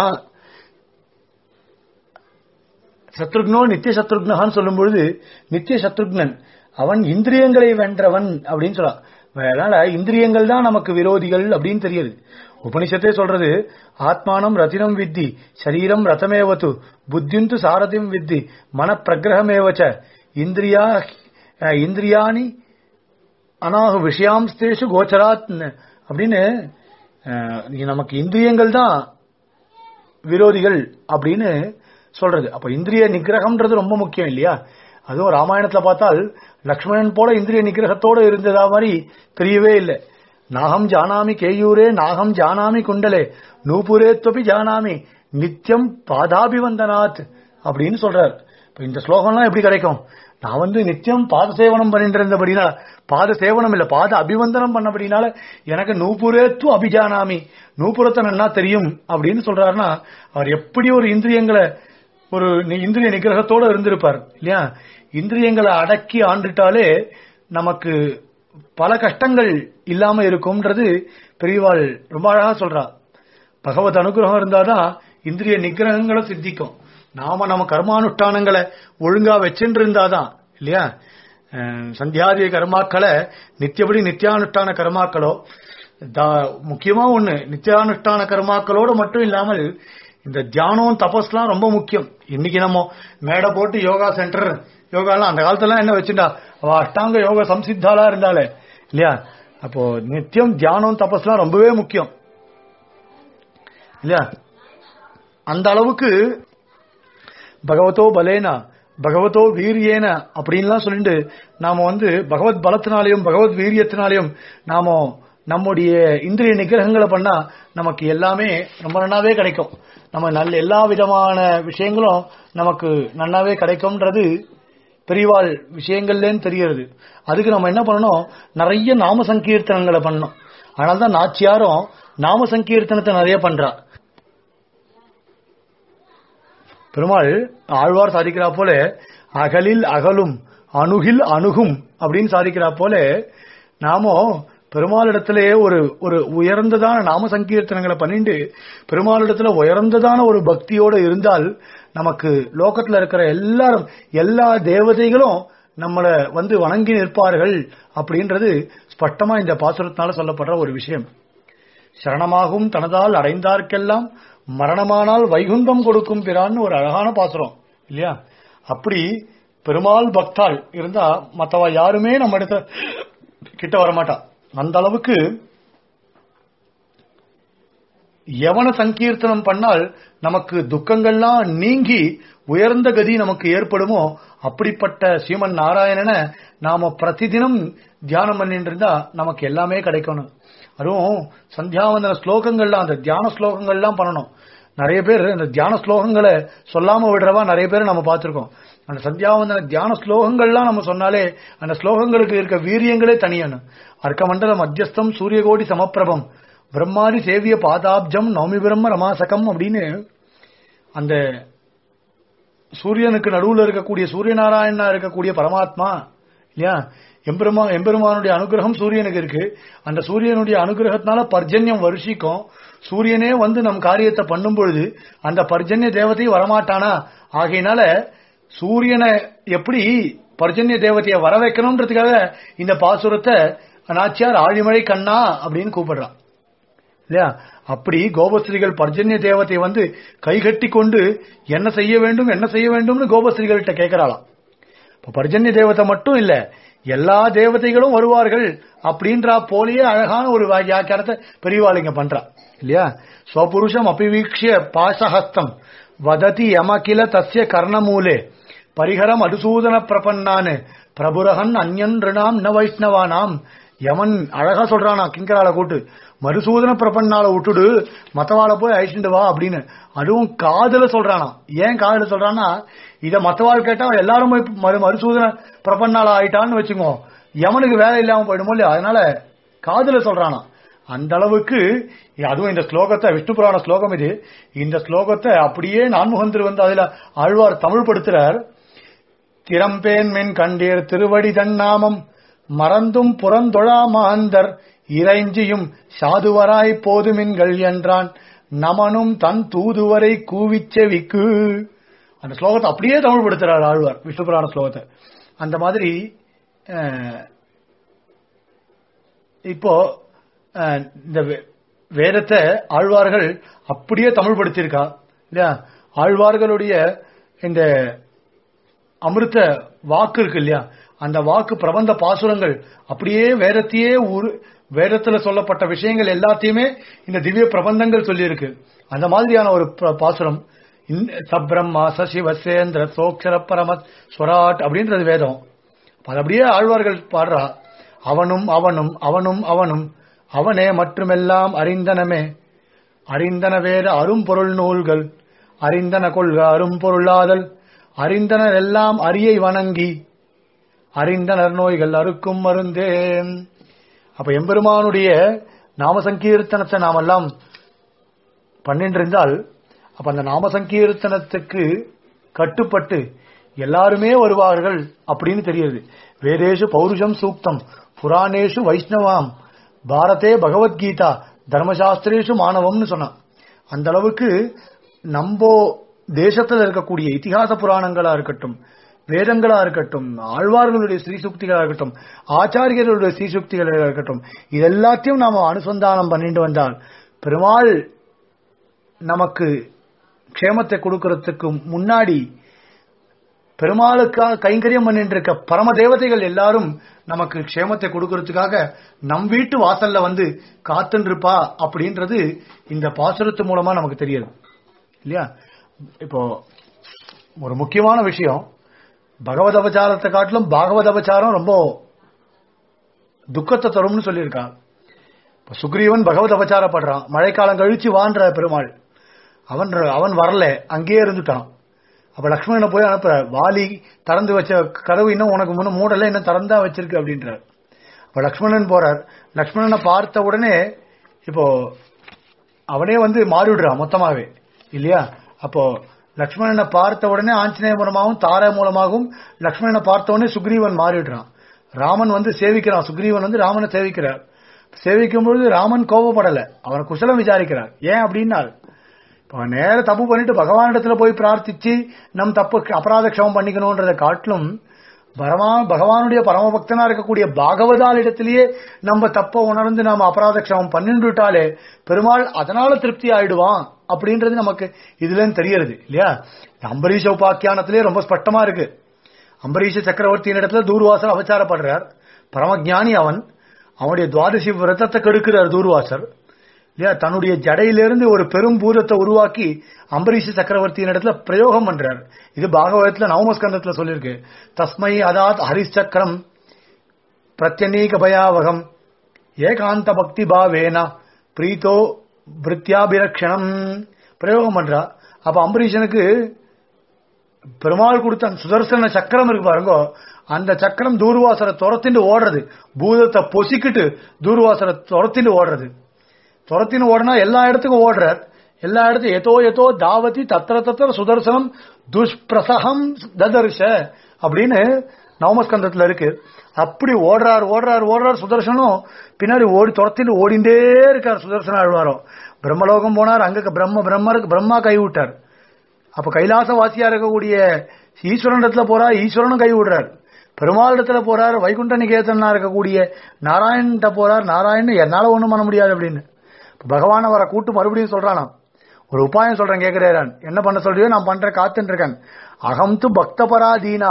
சத்ருக்னோ நித்திய சத்ருக்னஹான்னு சொல்லும் பொழுது நித்திய சத்ருக்னன் அவன் இந்திரியங்களை வென்றவன் அப்படின்னு சொல்றான் அதனால இந்திரியங்கள் தான் நமக்கு விரோதிகள் அப்படின்னு தெரியுது உபனிஷத்தே சொல்றது ஆத்மானம் ரத்தினம் வித்தி சரீரம் ரதமேவத்து புத்தியுந்து சாரதிம் வித்தி மன பிரகிரகமேவச்ச இந்திரியா அஹ், இந்திரியாணி அனாகு விஷயாம்ஸ்தேஷு கோச்சராத் அப்படின்னு அஹ், நமக்கு இந்திரியங்கள் தான் விரோதிகள் அப்படின்னு சொல்றது அப்ப இந்திரிய நிகிரகம்ன்றது ரொம்ப முக்கியம் இல்லையா அதுவும் ராமாயணத்துல பார்த்தால் லக்ஷ்மணன் போல இந்திரிய நிகிரகத்தோட இருந்ததா மாதிரி தெரியவே இல்லை நாகம் ஜானாமி கேயூரே நாகம் ஜானாமி குண்டலே நூபுரே தொபி ஜானாமி நித்தியம் பாதாபிவந்தனாத் அப்படின்னு சொல்றார் இப்ப இந்த ஸ்லோகம்லாம் எப்படி கிடைக்கும் நான் வந்து நித்தியம் பாத சேவனம் பண்ணிட்டு இருந்தபடினால பாத சேவனம் இல்ல பாத அபிவந்தனம் பண்ணபடினால எனக்கு நூபுரேத்து அபிஜானாமி நூபுரத்தை நன்னா தெரியும் அப்படின்னு சொல்றாருன்னா அவர் எப்படி ஒரு இந்திரியங்களை ஒரு நி- இந்திரிய நிகிரகத்தோட இருந்திருப்பார் இல்லையா இந்திரியங்களை அடக்கி ஆண்டுட்டாலே நமக்கு பல கஷ்டங்கள் இல்லாம இருக்கும்ன்றது பெரியவாள் ரொம்ப அழகா சொல்றா பகவத் அனுகிரகம் இருந்தாதான் இந்திரிய நிகிரகங்களை சித்திக்கும் நாம நம்ம கர்மானுஷ்டானங்களை ஒழுங்கா வச்சுட்டு இருந்தாதான் இல்லையா அஹ், சந்தியாதி கர்மாக்களை நித்தியபடி நித்தியானுஷ்டான கர்மாக்களோ தா- முக்கியமா ஒண்ணு நித்தியானுஷ்டான கர்மாக்களோட மட்டும் இல்லாமல் இந்த தியானம் தபஸ்லாம் ரொம்ப முக்கியம் இன்னைக்கு நம்ம மேடை போட்டு யோகா சென்டர் யோகாலாம் அந்த காலத்துல என்ன வச்சுட்டா அவ அஷ்டாங்க யோக சம்சித்தாலா இருந்தாலே இல்லையா அப்போ நித்தியம் தியானம் தபஸ்லாம் ரொம்பவே முக்கியம் இல்லையா அந்த அளவுக்கு பகவதோ பலேனா பகவதோ வீரியேன அப்படின்லாம் சொல்லிட்டு நாம வந்து பகவத் பலத்தினாலையும் பகவத் வீரியத்தினாலையும் நாம நம்முடைய இந்திரிய நிகிரகங்களை பண்ணா நமக்கு எல்லாமே ரொம்ப நன்னாவே கிடைக்கும் நம்ம நல்ல எல்லா விதமான விஷயங்களும் நமக்கு நன்னாவே கிடைக்கும்ன்றது பெரியவாள் விஷயங்கள்லேன்னு தெரிகிறது அதுக்கு நம்ம என்ன பண்ணணும் நிறைய நாம சங்கீர்த்தனங்களை பண்ணணும் அதனால தான் நாச்சியாரும் நாம சங்கீர்த்தனத்தை நிறைய பண்றா பெருமாள் ஆழ்வார் சாதிக்கிறா போல அகலில் அகலும் அணுகில் அணுகும் அப்படின்னு சாதிக்கிறா போல நாமோ பெருமாளிடத்திலே ஒரு ஒரு உயர்ந்ததான நாம சங்கீர்த்தனங்களை பண்ணிட்டு பெருமாளிடத்துல உயர்ந்ததான ஒரு பக்தியோட இருந்தால் நமக்கு லோகத்துல இருக்கிற எல்லாரும் எல்லா தேவதைகளும் நம்மள வந்து வணங்கி நிற்பார்கள் அப்படின்றது ஸ்பஷ்டமா இந்த பாசுரத்தினால சொல்லப்படுற ஒரு விஷயம் சரணமாகும் தனதால் அடைந்தார்க்கெல்லாம் மரணமானால் வைகுந்தம் கொடுக்கும் பிறான்னு ஒரு அழகான பாசுரம் இல்லையா அப்படி பெருமாள் பக்தாள் இருந்தா மத்தவ யாருமே நம்ம இடத்த கிட்ட வரமாட்டா அந்த அளவுக்கு எவன சங்கீர்த்தனம் பண்ணால் நமக்கு துக்கங்கள்லாம் நீங்கி உயர்ந்த கதி நமக்கு ஏற்படுமோ அப்படிப்பட்ட ஸ்ரீமன் நாராயணனை நாம பிரதிதினம் தியானம் பண்ணிட்டு இருந்தா நமக்கு எல்லாமே கிடைக்கணும் அதுவும் சந்தியாவந்தன ஸ்லோகங்கள்லாம் அந்த தியான ஸ்லோகங்கள்லாம் பண்ணணும் நிறைய பேர் அந்த தியான ஸ்லோகங்களை சொல்லாம விடுறவா நிறைய பேர் நம்ம பார்த்திருக்கோம் அந்த சந்தியாவந்தன தியான ஸ்லோகங்கள்லாம் நம்ம சொன்னாலே அந்த ஸ்லோகங்களுக்கு இருக்க வீரியங்களே தனியான அர்க்கமண்டல மத்தியஸ்தம் சூரியகோடி சமப்பிரபம் பிரம்மாதி சேவிய பாதாப்ஜம் நவமி பிரம்ம ரமாசகம் அப்படின்னு அந்த சூரியனுக்கு நடுவுல இருக்கக்கூடிய சூரியநாராயணனா இருக்கக்கூடிய பரமாத்மா இல்லையா எம்பெருமா எம்பெருமானுடைய அனுகிரகம் சூரியனுக்கு இருக்கு அந்த சூரியனுடைய அனுகிரகத்தினால பர்ஜன்யம் வருஷிக்கும் சூரியனே வந்து நம் காரியத்தை பண்ணும் பொழுது அந்த பர்ஜன்ய தேவதை வரமாட்டானா ஆகையினால சூரியனை எப்படி பர்ஜன்ய தேவதையை வர வைக்கணும்ன்றதுக்காக இந்த பாசுரத்தை நாச்சியார் ஆழிமழை கண்ணா அப்படின்னு கூப்பிடுறான் இல்லையா அப்படி கோபஸ்ரீகள் பர்ஜன்ய தேவத்தை வந்து கைகட்டி கொண்டு என்ன செய்ய வேண்டும் என்ன செய்ய வேண்டும்னு கோபஸ்ரீகள்கிட்ட கேட்கிறாளாம் இப்ப பர்ஜன்ய தேவதை மட்டும் இல்ல எல்லா தேவதைகளும் வருவார்கள் அப்படின்றா போலயே அழகான ஒரு வியாக்கியானத்தை பெரியவாளிங்க பண்றா இல்லையா ஸ்வபுருஷம் அபிவீக்ஷிய பாசஹஸ்தம் வததி யமகில தஸ்ய கர்ணமூலே பரிகரம் அதுசூதன பிரபன்னானு பிரபுரகன் அந்யன் ரிணாம் ந வைஷ்ணவானாம் யமன் அழகா சொல்றானா கிங்கரால கூட்டு மறுசூதன பிரபன்னால விட்டுடு மத்தவாள போய் அழிச்சுட்டு வா அப்படின்னு அதுவும் காதுல சொல்றானா ஏன் காதுல சொல்றான்னா இத மத்தவாள் கேட்டா எல்லாரும் போய் மறு மறுசூதன பிரபன்னால ஆயிட்டான்னு வச்சுக்கோ யமனுக்கு வேலை இல்லாம போயிடுமோ இல்லையா அதனால காதுல சொல்றானா அந்த அளவுக்கு அதுவும் இந்த ஸ்லோகத்தை விஷ்ணு புராண ஸ்லோகம் இது இந்த ஸ்லோகத்தை அப்படியே நான்முகந்தர் வந்து அதுல ஆழ்வார் தமிழ் படுத்துறார் திறம்பேன் மென் கண்டீர் திருவடி தன்னாமம் மறந்தும் புறந்தொழா மாந்தர் இறைஞ்சியும் சாதுவராய் போதுமின்கள் என்றான் நமனும் தன் தூதுவரை கூவிச்செவிக்கு அந்த ஸ்லோகத்தை அப்படியே தமிழ் படுத்துறார் ஆழ்வார் விஷ்ணு புராண ஸ்லோகத்தை அந்த மாதிரி அஹ், இப்போ அஹ், இந்த வே- வேதத்தை ஆழ்வார்கள் அப்படியே தமிழ் படுத்தியிருக்கா இல்லையா ஆழ்வார்களுடைய இந்த அமிர்த வாக்கு இருக்கு இல்லையா அந்த வாக்கு பிரபந்த பாசுரங்கள் அப்படியே வேதத்தையே உரு வேதத்துல சொல்லப்பட்ட விஷயங்கள் எல்லாத்தையுமே இந்த திவ்ய பிரபந்தங்கள் சொல்லியிருக்கு அந்த மாதிரியான ஒரு ப- பாசுரம் இந்த சப்ரம்மா சசிவசேந்திர சோக்ஷர பரம ஸ்வராட் அப்படின்றது வேதம் அப்ப அது அப்படியே ஆழ்வார்கள் பாடுறா அவனும் அவனும் அவனும் அவனும் அவனே மற்றுமெல்லாம் அறிந்தனமே அறிந்தன வேறு அரும்பொருள் நூல்கள் அறிந்தன கொள்க அரும்பொருளாதல் அறிந்தனர் எல்லாம் அரியை வணங்கி அறிந்தனர் நோய்கள் அறுக்கும் மருந்தே அப்ப எம்பெருமானுடைய நாம சங்கீர்த்தனத்தை நாமெல்லாம் பண்ணிட்டு இருந்தால் அப்ப அந்த நாம சங்கீர்த்தனத்துக்கு கட்டுப்பட்டு எல்லாருமே வருவார்கள் அப்படின்னு தெரியுது வேதேஷு பௌருஷம் சூக்தம் புராணேஷு வைஷ்ணவாம் பாரதே பகவத்கீதா தர்மசாஸ்திரேஷு மாணவம்னு சொன்னான் அந்த அளவுக்கு நம்ம தேசத்துல இருக்கக்கூடிய இதிகாச புராணங்களா இருக்கட்டும் வேதங்களா இருக்கட்டும் ஆழ்வார்களுடைய ஸ்ரீசுக்திகளா இருக்கட்டும் ஆச்சாரியர்களுடைய ஸ்ரீசுக்திகளா இருக்கட்டும் இது எல்லாத்தையும் நாம அனுசந்தானம் பண்ணிட்டு வந்தால் பெருமாள் நமக்கு க்ஷேமத்தை கொடுக்கறதுக்கு முன்னாடி பெருமாளுக்காக கைங்கரியம் பண்ணிட்டு இருக்க பரம தேவதைகள் எல்லாரும் நமக்கு க்ஷேமத்தை கொடுக்கறதுக்காக நம் வீட்டு வாசல்ல வந்து காத்துன்னு இருப்பா அப்படின்றது இந்த பாசுரத்து மூலமா நமக்கு தெரியுது இல்லையா இப்போ ஒரு முக்கியமான விஷயம் பகவத் அவதாரத்தை காட்டிலும் பாகவத அவதாரம் ரொம்ப துக்கத்தை தரும்னு சொல்லியிருக்கா இப்ப சுக்ரீவன் பகவத் அவதாரப்படுறான் மழைக்காலம் கழிச்சு வான்ற பெருமாள் அவன் அவன் வரல அங்கேயே இருந்துட்டான் அப்ப லக்ஷ்மணனை போய் அனுப்புற வாலி திறந்து வச்ச கதவு இன்னும் உனக்கு முன்ன மூடல இன்னும் திறந்தா வச்சிருக்கு அப்படின்றார் அப்ப லக்ஷ்மணன் போறார் லக்ஷ்மணனை பார்த்த உடனே இப்போ அவனே வந்து மாறிவிடுறான் மொத்தமாவே இல்லையா அப்போ லக்ஷ்மணனை பார்த்த உடனே ஆஞ்சநேய மூலமாகவும் தாரை மூலமாகவும் லக்ஷ்மணனை பார்த்த உடனே சுக்ரீவன் மாறிடுறான் ராமன் வந்து சேவிக்கிறான் சுக்ரீவன் வந்து ராமனை சேவிக்கிறார் சேவிக்கும் பொழுது ராமன் கோபப்படல அவனை குசலம் விசாரிக்கிறார் ஏன் அப்படின்னா இப்ப நேர தப்பு பண்ணிட்டு பகவானிடத்துல போய் பிரார்த்திச்சு நம் தப்பு அபராத க்ஷமம் பண்ணிக்கணும்ன்றதை காட்டிலும் பரமா பகவானுடைய பரமபக்தனா இருக்கக்கூடிய பாகவதால் இடத்திலேயே நம்ம தப்ப உணர்ந்து நாம அபராத க்ஷமம் பண்ணிட்டுட்டாலே பெருமாள் அதனால திருப்தி ஆயிடுவான் அப்படின்றது நமக்கு இதுல இருந்து தெரியறது இல்லையா அம்பரீஷ உபாக்கியானத்திலே ரொம்ப ஸ்பஷ்டமா இருக்கு அம்பரீஷ சக்கரவர்த்தியின் இடத்துல தூர்வாசர் அவச்சாரப்படுறார் பரமஜானி அவன் அவனுடைய துவாதசி விரதத்தை கெடுக்கிறார் தூர்வாசர் இல்லையா தன்னுடைய ஜடையிலிருந்து ஒரு பெரும் பூதத்தை உருவாக்கி அம்பரீஷ சக்கரவர்த்தியின் இடத்துல பிரயோகம் பண்றார் இது பாகவதத்துல நவமஸ்கந்தத்துல சொல்லியிருக்கு தஸ்மை அதாத் ஹரிச்சக்கரம் பிரத்யநீக பயாவகம் ஏகாந்த பக்தி பாவேனா பிரீத்தோ விருத்தியாபிரக்ஷணம் பிரயோகம் பண்றா அப்ப அம்பரீஷனுக்கு பெருமாள் கொடுத்த அந்த சுதர்சன சக்கரம் இருக்கு பாருங்க அந்த சக்கரம் தூர்வாசரை துரத்திட்டு ஓடுறது பூதத்தை பொசிக்கிட்டு தூர்வாசரை துரத்திட்டு ஓடுறது துரத்தின்னு ஓடனா எல்லா இடத்துக்கும் ஓடுறார் எல்லா இடத்துக்கும் எதோ எதோ தாவதி தத்திர தத்திர சுதர்சனம் துஷ்பிரசகம் ததர்ஷ அப்படின்னு நவமஸ்கந்தத்துல இருக்கு அப்படி ஓடுறார் ஓடுறார் ஓடுறார் சுதர்சனும் பின்னாடி ஓடி துரத்திட்டு ஓடிண்டே இருக்கார் சுதர்சன ஆழ்வாரம் பிரம்மலோகம் போனார் அங்க பிரம்ம பிரம்மருக்கு பிரம்மா கை விட்டார் அப்ப கைலாசவாசியா இருக்கக்கூடிய ஈஸ்வரன் இடத்துல போறார் ஈஸ்வரனும் கை விடுறார் பெருமாள் இடத்துல போறார் வைகுண்ட நிகேதனா இருக்கக்கூடிய நாராயண்கிட்ட போறார் நாராயணன் என்னால ஒண்ணும் பண்ண முடியாது அப்படின்னு இப்ப பகவான் அவரை கூட்டு மறுபடியும் சொல்றானாம் ஒரு உபாயம் சொல்றேன் கேக்குறேன் என்ன பண்ண சொல்றியோ நான் பண்றேன் காத்துட்டு இருக்கேன் அகம் து பக்த பராதீனா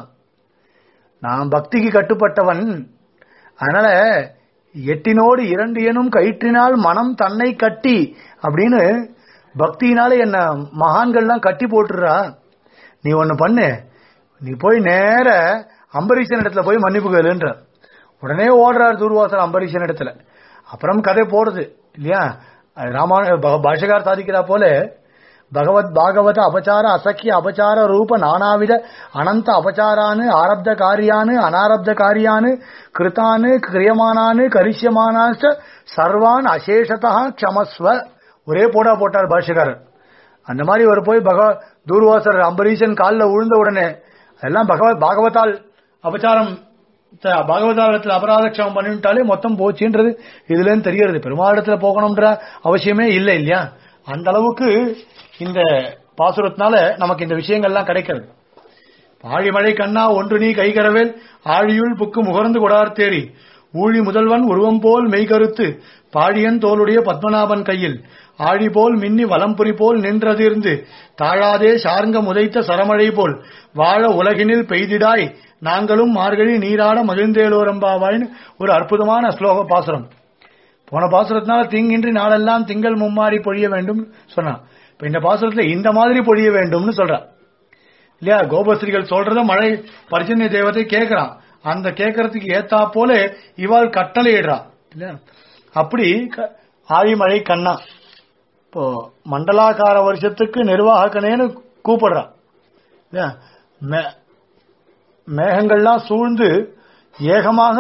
நான் பக்திக்கு கட்டுப்பட்டவன் அதனால எட்டினோடு இரண்டு எனும் கயிற்றினால் மனம் தன்னை கட்டி அப்படின்னு பக்தியினால என்ன மகான்கள்லாம் கட்டி போட்டுறா நீ ஒன்னு பண்ணு நீ போய் நேர அம்பரீஷன் இடத்துல போய் மன்னிப்பு கேளுன்ற உடனே ஓடுறார் தூர்வாசர் அம்பரீஷன் இடத்துல அப்புறம் கதை போடுது இல்லையா அது ராமாயண பக- பாஷகார் சாதிக்கிறா போல பகவத் பாகவத அபச்சார அசக்கிய அபச்சார ரூப நானாவித அனந்த அபச்சாரானு ஆரப்த காரியானு அனாரப்த காரியானு கிருத்தானு கிரியமானானு கரிஷ்யமானாச்ச சர்வான் அசேஷதா க்ஷமஸ்வ ஒரே போடா போட்டார் பாஷகாரர் அந்த மாதிரி ஒரு போய் பகவ தூர்வாசர் அம்பரீஷன் காலில் விழுந்த உடனே அதெல்லாம் பகவத் பாகவதால் அபச்சாரம் த- பாகவதாரத்தில் அபராதக்ஷமம் பண்ணிவிட்டாலே மொத்தம் போச்சுன்றது இதுல இருந்து தெரியறது பெருமாளிடத்துல போகணும்ன்ற அவசியமே இல்லை இல்லையா அந்த அளவுக்கு இந்த பாசுரத்தினால நமக்கு இந்த விஷயங்கள்லாம் கிடைக்கிறது ஆழிமழை கண்ணா ஒன்று நீ கைகரவேல் ஆழியுள் புக்கு முகர்ந்து கொடார் தேரி ஊழி முதல்வன் உருவம் போல் மெய்கருத்து பாழியன் தோளுடைய பத்மநாபன் கையில் ஆழி போல் மின்னி வலம்புரி போல் நின்றதிர்ந்து தாழாதே சார்ங்க முதைத்த சரமழை போல் வாழ உலகினில் பெய்திடாய் நாங்களும் மார்கழி நீராட மகிழ்ந்தேலோரம்பாவாய்னு ஒரு அற்புதமான ஸ்லோக பாசுரம் போன பாசுரத்தினால தீங்கின்றி நாளெல்லாம் திங்கள் மும்மாறி பொழிய வேண்டும் சொன்னான் இப்ப இந்த பாசுரத்துல இந்த மாதிரி பொழிய வேண்டும்னு சொல்றான் இல்லையா கோபஸ்ரீகள் சொல்றத மழை பரிஜன்ய தேவதை கேட்கறான் அந்த கேட்கறதுக்கு ஏத்தா போல இவாள் கட்டளையிடுறா இல்லையா அப்படி க- ஆழிமழை கண்ணா இப்போ மண்டலாக்கார வருஷத்துக்கு நிர்வாகக்கனேன்னு கூப்பிடுறா இல்லையா மே- மேகங்கள்லாம் சூழ்ந்து ஏகமாக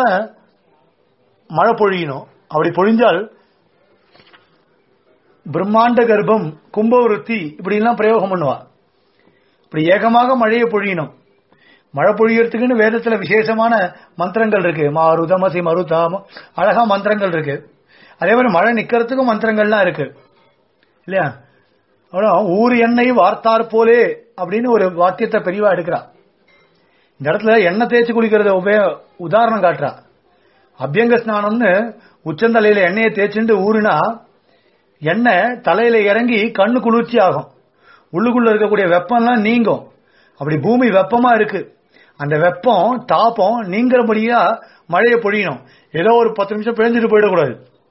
மழை பொழியணும் அப்படி பொழிஞ்சால் பிரம்மாண்ட கர்ப்பம் கும்பவருத்தி இப்படிலாம் பிரயோகம் பண்ணுவா இப்படி ஏகமாக மழையை பொழியணும் மழை பொழியறதுக்குன்னு வேதத்துல விசேஷமான மந்திரங்கள் இருக்கு மாருதமசி மருதாம அழகா மந்திரங்கள் இருக்கு அதே மாதிரி மழை நிக்கிறதுக்கும் மந்திரங்கள்லாம் இருக்கு இல்லையா அப்புறம் ஊர் எண்ணெய் வார்த்தார் போலே அப்படின்னு ஒரு வாக்கியத்தை பெரியவா எடுக்கிறா இந்த இடத்துல எண்ணெய் தேய்ச்சி குளிக்கிறத உபய- உதாரணம் காட்டுறா அபியங்க ஸ்நானம்னு உச்சந்தலையில எண்ணெயை தேய்ச்சிட்டு ஊறினா எண்ணெய் தலையில இறங்கி கண்ணு குளிர்ச்சி ஆகும் உள்ளுக்குள்ள இருக்கக்கூடிய வெப்பம்லாம் நீங்கும் அப்படி பூமி வெப்பமா இருக்கு அந்த வெப்பம் தாப்பம் நீங்கிறபடியா மழையை பொழியணும் ஏதோ ஒரு பத்து நிமிஷம் பிழைஞ்சிட்டு போயிடக்கூடாது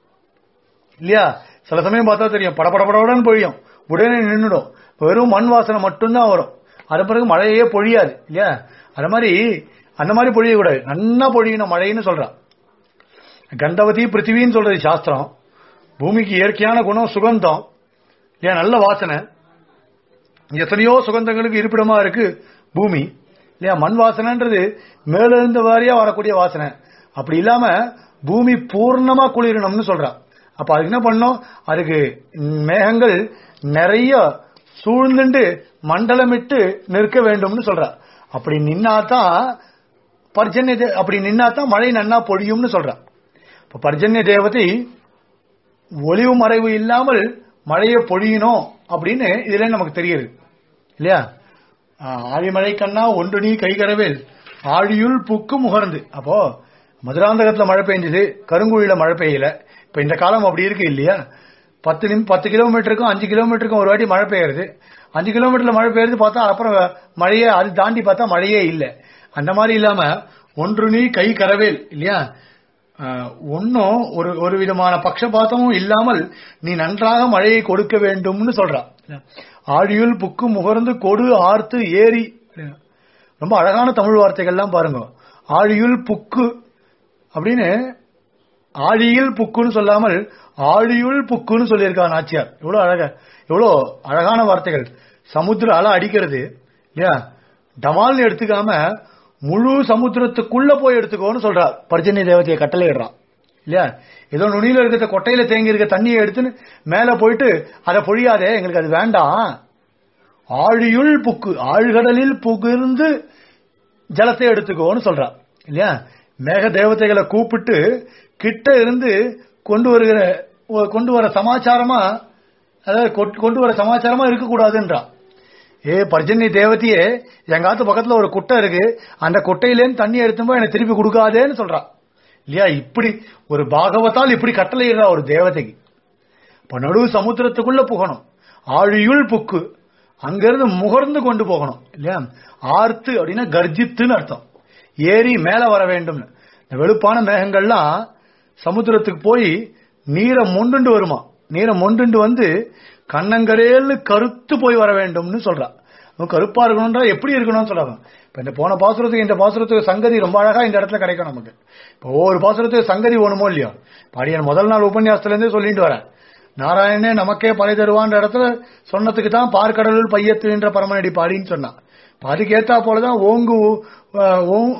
இல்லையா சில சமயம் பார்த்தா தெரியும் படபடபடன்னு பொழியும் உடனே நின்றுடும் வெறும் மண் வாசனை மட்டும்தான் வரும் அது பிறகு மழையே பொழியாது இல்லையா அது மாதிரி அந்த மாதிரி பொழியக்கூடாது நன்னா பொழியணும் மழைன்னு சொல்றான் கந்தவதி பிருத்திவின்னு சொல்றது சாஸ்திரம் பூமிக்கு இயற்கையான குணம் சுகந்தம் இல்லையா நல்ல வாசனை எத்தனையோ சுகந்தங்களுக்கு இருப்பிடமா இருக்கு பூமி இல்லையா மண் வாசனைன்றது மேல இருந்து வாரியா வரக்கூடிய வாசனை அப்படி இல்லாம பூமி பூர்ணமா குளிரணும்னு சொல்றான் அப்ப அதுக்கு என்ன பண்ணோம் அதுக்கு மேகங்கள் நிறைய சூழ்ந்துண்டு மண்டலமிட்டு நிற்க வேண்டும்னு சொல்றா அப்படி நின்னாதான் பர்ஜன்ய தே- அப்படி நின்னாதான் மழை நன்னா பொழியும்னு சொல்றா இப்ப பர்ஜன்ய தேவதை ஒளிவு மறைவு இல்லாமல் மழையை பொழியணும் அப்படின்னு இதுல நமக்கு தெரியுது இல்லையா ஆ, ஆழிமழை கண்ணா ஒன்று நீ கைகரவேல் ஆழியுள் புக்கு முகர்ந்து அப்போ மதுராந்தகத்துல மழை பெஞ்சது கருங்குழியில மழை பெய்யல இப்ப இந்த காலம் அப்படி இருக்கு இல்லையா பத்து நிமி பத்து கிலோமீட்டருக்கும் அஞ்சு கிலோமீட்டருக்கும் ஒரு வாட்டி மழை பெய்யுறது அஞ்சு கிலோமீட்டர்ல மழை பெய்யுறது பார்த்தா அப்புறம் மழையே அது தாண்டி பார்த்தா மழையே இல்லை அந்த மாதிரி இல்லாம ஒன்று நீ கை கரவேல் இல்லையா ஆஹ், ஒண்ணும் ஒரு ஒரு விதமான பட்சபாதமும் இல்லாமல் நீ நன்றாக மழையை கொடுக்க வேண்டும்னு சொல்றா ஆழியுள் புக்கு முகர்ந்து கொடு ஆர்த்து ஏரி ரொம்ப அழகான தமிழ் வார்த்தைகள்லாம் பாருங்க ஆழியுள் புக்கு அப்படின்னு ஆழியில் புக்குன்னு சொல்லாமல் ஆழியுள் புக்குன்னு சொல்லியிருக்கா நாச்சியார் எவ்வளவு அழக எவ்வளவு அழகான வார்த்தைகள் சமுத்திர அலை அடிக்கிறது இல்லையா டமால்னு எடுத்துக்காம முழு சமுத்திரத்துக்குள்ள போய் எடுத்துக்கோன்னு சொல்றா பர்ஜன்ய தேவதையை கட்டளையிடுறான் இல்லையா ஏதோ நுனியில இருக்கிற கொட்டையில தேங்கி இருக்க தண்ணியை எடுத்துன்னு மேல போயிட்டு அதை பொழியாதே எங்களுக்கு அது வேண்டாம் ஆழியுள் புக்கு ஆழ்கடலில் புகுந்து ஜலத்தை எடுத்துக்கோன்னு சொல்றா இல்லையா மேக தேவதைகளை கூப்பிட்டு கிட்ட இருந்து கொண்டு வருகிற கொண்டு வர சமாச்சாரமா அதாவது கொட்- கொண்டு வர சமாச்சாரமா இருக்கக்கூடாதுன்றா ஏ பர்ஜன்ய தேவதையே எங்காத்து பக்கத்துல ஒரு குட்டை இருக்கு அந்த குட்டையிலேருந்து தண்ணி எடுத்தும்போது எனக்கு திருப்பி கொடுக்காதேன்னு சொல்றா இல்லையா இப்படி ஒரு பாகவத்தால் இப்படி கட்டளையிடுறா ஒரு தேவதைக்கு இப்ப நடு சமுத்திரத்துக்குள்ள புகணும் ஆழியுள் புக்கு அங்கிருந்து முகர்ந்து கொண்டு போகணும் இல்லையா ஆர்த்து அப்படின்னா கர்ஜித்துன்னு அர்த்தம் ஏறி மேல வர வேண்டும்னு இந்த வெளுப்பான மேகங்கள்லாம் சமுத்திரத்துக்கு போய் நீரை மொண்டுண்டு வருமா நீரை மொண்டுண்டு வந்து கண்ணங்கரேல்னு கருத்து போய் வர வேண்டும்னு சொல்றா அவன் கருப்பா இருக்கணும்ன்றா எப்படி இருக்கணும்னு சொல்றாங்க இப்ப இந்த போன பாசுரத்துக்கு இந்த பாசுரத்துக்கு சங்கதி ரொம்ப அழகா இந்த இடத்துல கிடைக்கும் நமக்கு இப்போ ஒவ்வொரு பாசுரத்துக்கு சங்கதி வேணுமோ இல்லையோ பாடியன் முதல் நாள் உபன்யாசத்துல இருந்தே சொல்லிட்டு வரேன் நாராயணனே நமக்கே பறை தருவான்ற இடத்துல சொன்னதுக்கு தான் பார்க்கடலுள் பையத்துன்ற பரமநடி பாடின்னு சொன்னான் இப்ப அதுக்கு ஏத்தா போலதான் ஓங்கு அஹ், ஓ-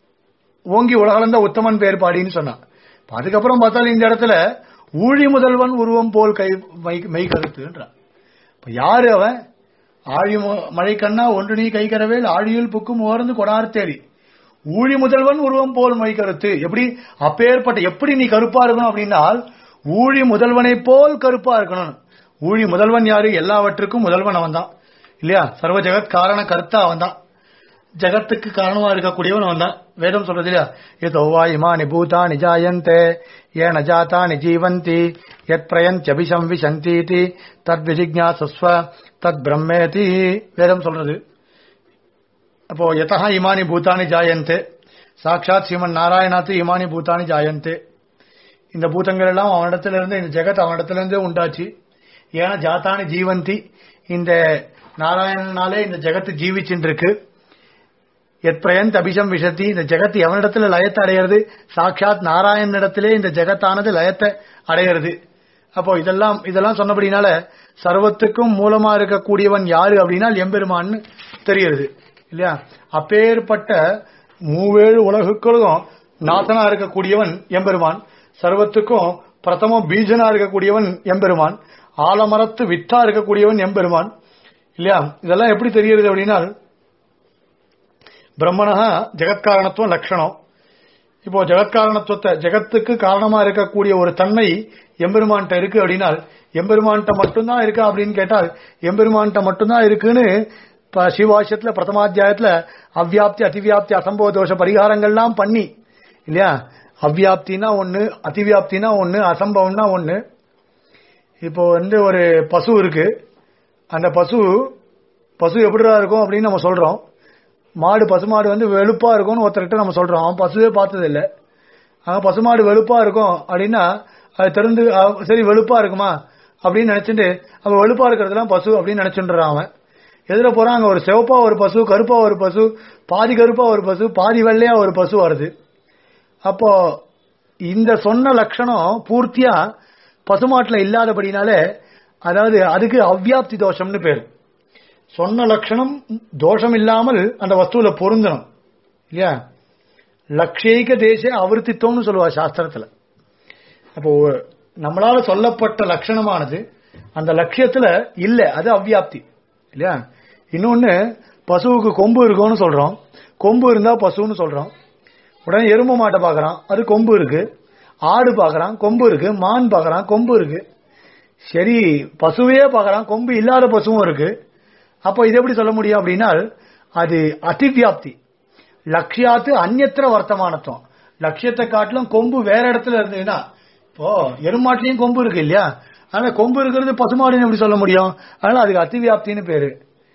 ஓங்கி உலகளந்த உத்தமன் பேர் பாடின்னு சொன்னான் இப்ப அதுக்கப்புறம் பார்த்தாலும் இந்த இடத்துல ஊழி முதல்வன் உருவம் போல் கை மை- மெய் கருத்துன்றான் இப்ப யாரு அவன் ஆழி மு- மழைக்கண்ணா ஒன்று நீ கை கரவேல் ஆழியுள் புக்கும் ஓர்ந்து கொடார்த்தேரி ஊழி முதல்வன் உருவம் போல் மை கருத்து எப்படி அப்பேற்பட்ட எப்படி நீ கருப்பா இருக்கணும் அப்படின்னால் ஊழி முதல்வனைப் போல் கருப்பா இருக்கணும் ஊழி முதல்வன் யாரு எல்லாவற்றுக்கும் முதல்வன் அவன் தான் இல்லையா சர்வ ஜெகத் காரண கர்த்தா அவன் தான் ஜகத்துக்கு காரணமா இருக்கக்கூடியவன் அவன் தான் வேதம் சொல்றது இல்லையா இதோ வா இமானி பூதானி ஜாயந்தே ஏன ஜாதானி ஜீவந்தி யத் பிரயஞ்சபிஷம் விசந்தீதி தத் விஜிக்ஞாசஸ்வ தத் பிரம்மேதி வேதம் சொல்றது அப்போ யதா இமானி பூதானி ஜாயந்தே சாட்சாத் ஸ்ரீமன் நாராயணாத்து இமானி பூதானி ஜாயந்தே இந்த பூதங்கள் எல்லாம் அவனிடத்துல இருந்து இந்த ஜெகத் அவனிடத்துல இருந்தே உண்டாச்சு ஏன்னா ஜாத்தானி ஜீவந்தி இந்த நாராயணனாலே இந்த ஜெகத்து ஜீவிச்சுட்டு இருக்கு எத் பிரயந்த் அபிஷம் விஷத்தி இந்த ஜெகத் எவனிடத்துல லயத்தை அடையிறது சாட்சாத் நாராயணனிடத்திலே இந்த ஜெகத்தானது லயத்தை அடையிறது அப்போ இதெல்லாம் இதெல்லாம் சொன்னபடினால சர்வத்துக்கும் மூலமா இருக்கக்கூடியவன் யாரு அப்படின்னா எம்பெருமான்னு தெரியுது இல்லையா அப்பேற்பட்ட மூவேழு உலகுக்களும் நாசனா இருக்கக்கூடியவன் எம்பெருமான் சர்வத்துக்கும் பிரதம பீஜனா இருக்கக்கூடியவன் எம்பெருமான் ஆலமரத்து வித்தா இருக்கக்கூடியவன் எம்பெருமான் இல்லையா இதெல்லாம் எப்படி தெரியுது அப்படின்னா பிரம்மணா ஜெகத்காரணத்துவம் லட்சணம் இப்போ ஜெகத்காரணத்துவத்தை ஜெகத்துக்கு காரணமா இருக்கக்கூடிய ஒரு தன்மை எம்பெருமான்ட்ட இருக்கு அப்படின்னால் எம்பெருமான்ட்ட மட்டும்தான் இருக்கா அப்படின்னு கேட்டால் எம்பெருமான்ட்ட மட்டும்தான் இருக்குன்னு இப்ப சிவாஷ்யத்துல பிரதமாத்தியாயத்துல அவ்வியாப்தி அதிவியாப்தி அசம்பவ தோஷ பரிகாரங்கள்லாம் பண்ணி இல்லையா அவ்வியாப்தினா ஒண்ணு அதிவியாப்தினா ஒண்ணு அசம்பவம்னா ஒண்ணு இப்போ வந்து ஒரு பசு இருக்கு அந்த பசு பசு எப்படிடா இருக்கும் அப்படின்னு நம்ம சொல்றோம் மாடு பசுமாடு வந்து வெளுப்பா இருக்கும்னு ஒருத்தர்கிட்ட நம்ம சொல்றோம் அவன் பசுவே பார்த்தது இல்ல அவன் பசுமாடு வெளுப்பா இருக்கும் அப்படின்னா அது தெரிந்து அஹ், சரி வெளுப்பா இருக்குமா அப்படின்னு நினைச்சிட்டு அவன் வெளுப்பா இருக்கிறதுலாம் பசு அப்படின்னு நினைச்சுன்றான் அவன் எதிர போறான் அங்க ஒரு சிவப்பா ஒரு பசு கருப்பா ஒரு பசு பாதி கருப்பா ஒரு பசு பாதி வெள்ளையா ஒரு பசு வருது அப்போ இந்த சொன்ன லட்சணம் பூர்த்தியா பசுமாட்டுல இல்லாதபடினாலே அதாவது அதுக்கு அவ்வியாப்தி தோஷம்னு பேரு சொன்ன லட்சணம் தோஷம் இல்லாமல் அந்த வஸ்துவில பொருந்தணும் இல்லையா லட்சியைக தேச அவர்த்தித்துவம்னு சொல்லுவா சாஸ்திரத்துல அப்போ நம்மளால சொல்லப்பட்ட லட்சணமானது அந்த லட்சியத்துல இல்ல அது அவ்வியாப்தி இல்லையா இன்னொன்னு பசுவுக்கு கொம்பு இருக்கும்னு சொல்றோம் கொம்பு இருந்தா பசுன்னு சொல்றோம் உடனே எருமை மாட்டை பார்க்கறான் அது கொம்பு இருக்கு ஆடு பார்க்கறான் கொம்பு இருக்கு மான் பார்க்கறான் கொம்பு இருக்கு சரி பசுவே பார்க்கறான் கொம்பு இல்லாத பசுவும் இருக்கு அப்போ இது எப்படி சொல்ல முடியும் அப்படின்னா அது அதிவியாப்தி லட்சியாத்து அந்நியத்திர வர்த்தமானத்துவம் லட்சியத்தை காட்டிலும் கொம்பு வேற இடத்துல இருந்ததுன்னா இப்போ எருமாட்டிலையும் கொம்பு இருக்கு இல்லையா அதனால கொம்பு இருக்கிறது பசுமாடுன்னு எப்படி சொல்ல முடியும் அதனால அதுக்கு அதிவியாப்தின்னு பேரு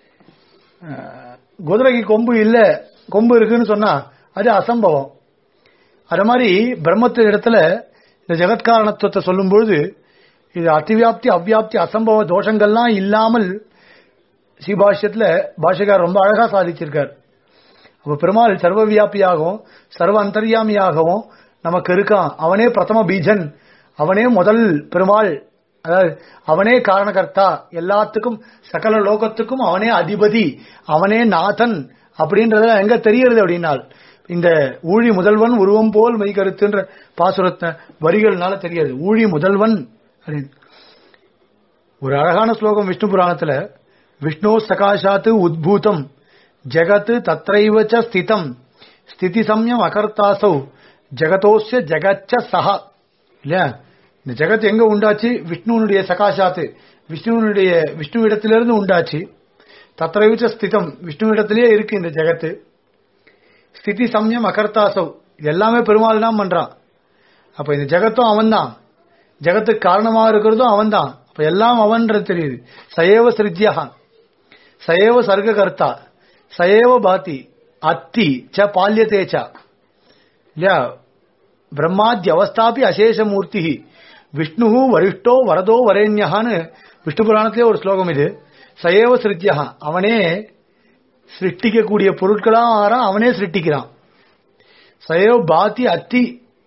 அஹ், குதிரைக்கு கொம்பு இல்ல கொம்பு இருக்குன்னு சொன்னா அது அசம்பவம் அது மாதிரி பிரம்மத்து இடத்துல இந்த ஜெகத்காரணத்துவத்தை சொல்லும் பொழுது இது அதிவியாப்தி அவ்வியாப்தி அசம்பவ தோஷங்கள்லாம் இல்லாமல் ஸ்ரீபாஷ்யத்துல பாஷகார் ரொம்ப அழகா சாதிச்சிருக்கார் அப்ப பெருமாள் சர்வ வியாபியாகவும் சர்வ அந்தர்யாமியாகவும் நமக்கு இருக்கான் அவனே பிரதம பீஜன் அவனே முதல் பெருமாள் அதாவது அவனே காரணகர்த்தா எல்லாத்துக்கும் சகல லோகத்துக்கும் அவனே அதிபதி அவனே நாதன் அப்படின்றத எங்க தெரியுறது அப்படின்னால் இந்த ஊழி முதல்வன் உருவம் போல் மெய் கருத்துன்ற பாசுரத்த வரிகள்னால தெரியாது ஊழி முதல்வன் அப்படின்னு ஒரு அழகான ஸ்லோகம் விஷ்ணு புராணத்துல விஷ்ணு சகாஷாத் உத்பூதம் ஜெகத் தத்ரைவ ச ஸ்திதம் ஸ்திதி சம்யம் அகர்த்தாசௌ ஜெகதோஸ்ய ஜெகச்ச சஹா இல்லையா இந்த ஜெகத் எங்க உண்டாச்சு விஷ்ணுவனுடைய சகாஷாத்து விஷ்ணுவனுடைய விஷ்ணு இடத்திலிருந்து உண்டாச்சு தத்ரைவச்ச ஸ்திதம் விஷ்ணு இடத்திலேயே இருக்கு இந்த ஜெகத்து ஸ்திதி சம்யம் அகர்த்தாசௌ இது எல்லாமே பெருமாள் தான் பண்றான் அப்ப இந்த ஜெகத்தும் அவன்தான் ஜெகத்துக்கு காரணமா இருக்கிறதும் அவன்தான் அப்ப எல்லாம் அவன்றது தெரியுது சயேவ சிருஜ்யா சயேவ சர்க்ககர்த்தா சயேவ பாதி அத்தி ச பால்யதே ச இல்லையா பிரம்மாத்ய அவஸ்தாபி அசேஷமூர்த்தி விஷ்ணு வரிஷ்டோ வரதோ வரேண்யகான்னு விஷ்ணு புராணத்திலே ஒரு ஸ்லோகம் இது சயேவ சிருஜ்யா அவனே சிருஷ்டிக்கக்கூடிய பொருட்களா ஆறான் அவனே சிருஷ்டிக்கிறான் சயோ பாத்தி அத்தி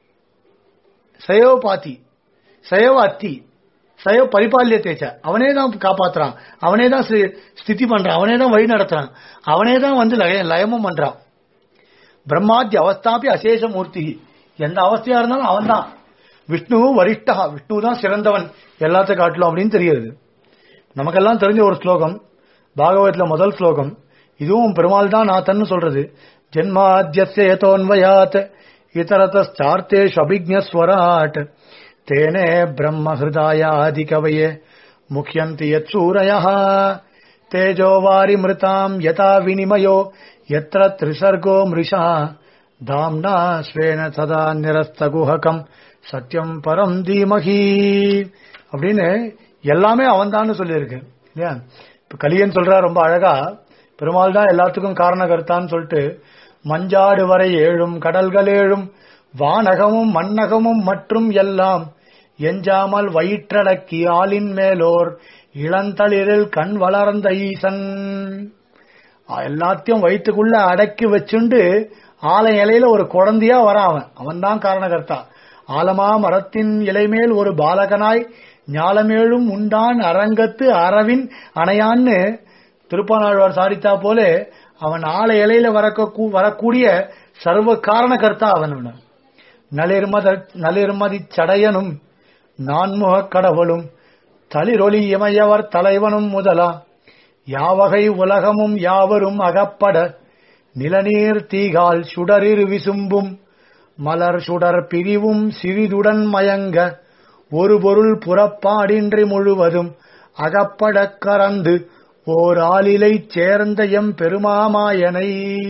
சயோ பாத்தி சயோ அத்தி சயோ பரிபாலியத்தேச்ச அவனே தான் காப்பாத்துறான் அவனே தான் சி- ஸ்திதி பண்றான் அவனே தான் வழி நடத்துறான் அவனே தான் வந்து லய- லயமும் பண்றான் பிரம்மாத்ய அவஸ்தாபி அசேஷ மூர்த்தி எந்த அவஸ்தையா இருந்தாலும் அவன்தான் விஷ்ணு வரிஷ்டா விஷ்ணு தான் சிறந்தவன் எல்லாத்த காட்டிலும் அப்படின்னு தெரியுது நமக்கெல்லாம் தெரிஞ்ச ஒரு ஸ்லோகம் பாகவதத்துல முதல் ஸ்லோகம் இதுவும் பெருமாள் தான் நாத்தன்னு சொல்றது ஜென்மாத்தியஸ்ய ஏதோன்வயாத் இதரதார்த்தேஷு அபிஜஸ்வராட் தேனே பிரம்ம ஹிருதாயாதி கவயே முக்கியந்தி யத் சூரயः தேஜோ வாரி மிருதாம் யதா வினிமயோ எத்திர திரிசர்கோ மிருஷா தாம்னா ஸ்வேன சதா நிரஸ்தகுஹகம் சத்யம் பரம் தீமகி அப்படின்னு எல்லாமே அவன்தான்னு சொல்லியிருக்கு இல்லையா இப்ப கலியன் சொல்றா ரொம்ப அழகா பெருமாள் தான் எல்லாத்துக்கும் காரணகர்த்தான்னு சொல்லிட்டு மஞ்சாடு வரை ஏழும் கடல்கள் ஏழும் வானகமும் மண்ணகமும் மற்றும் எல்லாம் எஞ்சாமல் வயிற்றடக்கி ஆளின் மேலோர் இளந்தளிரில் கண் வளர்ந்த ஈசன் எல்லாத்தையும் வயிற்றுக்குள்ள அடக்கி வச்சுண்டு ஆல இலையில ஒரு குழந்தையா வரான் அவன் அவன் தான் காரணகர்த்தா ஆலமா மரத்தின் இலைமேல் ஒரு பாலகனாய் ஞாலமேழும் உண்டான் அரங்கத்து அரவின் அணையான்னு திருப்பானாழ்வார் சாரித்தா போல அவன் ஆல இலையில வரக்க வரக்கூடிய சர்வ காரணகர்த்தா அவன் அவன். நளிர்மத நளிர்மதி சடையனும் நான்முகக் கடவுளும் தளிரொளி இமையவர் தலைவனும் முதலா யாவகை உலகமும் யாவரும் அகப்பட நிலநீர் தீகால் சுடரிரு விசும்பும் மலர் சுடர் பிரிவும் சிறிதுடன் மயங்க ஒரு பொருள் புறப்பாடின்றி முழுவதும் அகப்படக் கறந்து ஓர் ஆளிலைச் சேர்ந்த எம் பெருமாமாயனை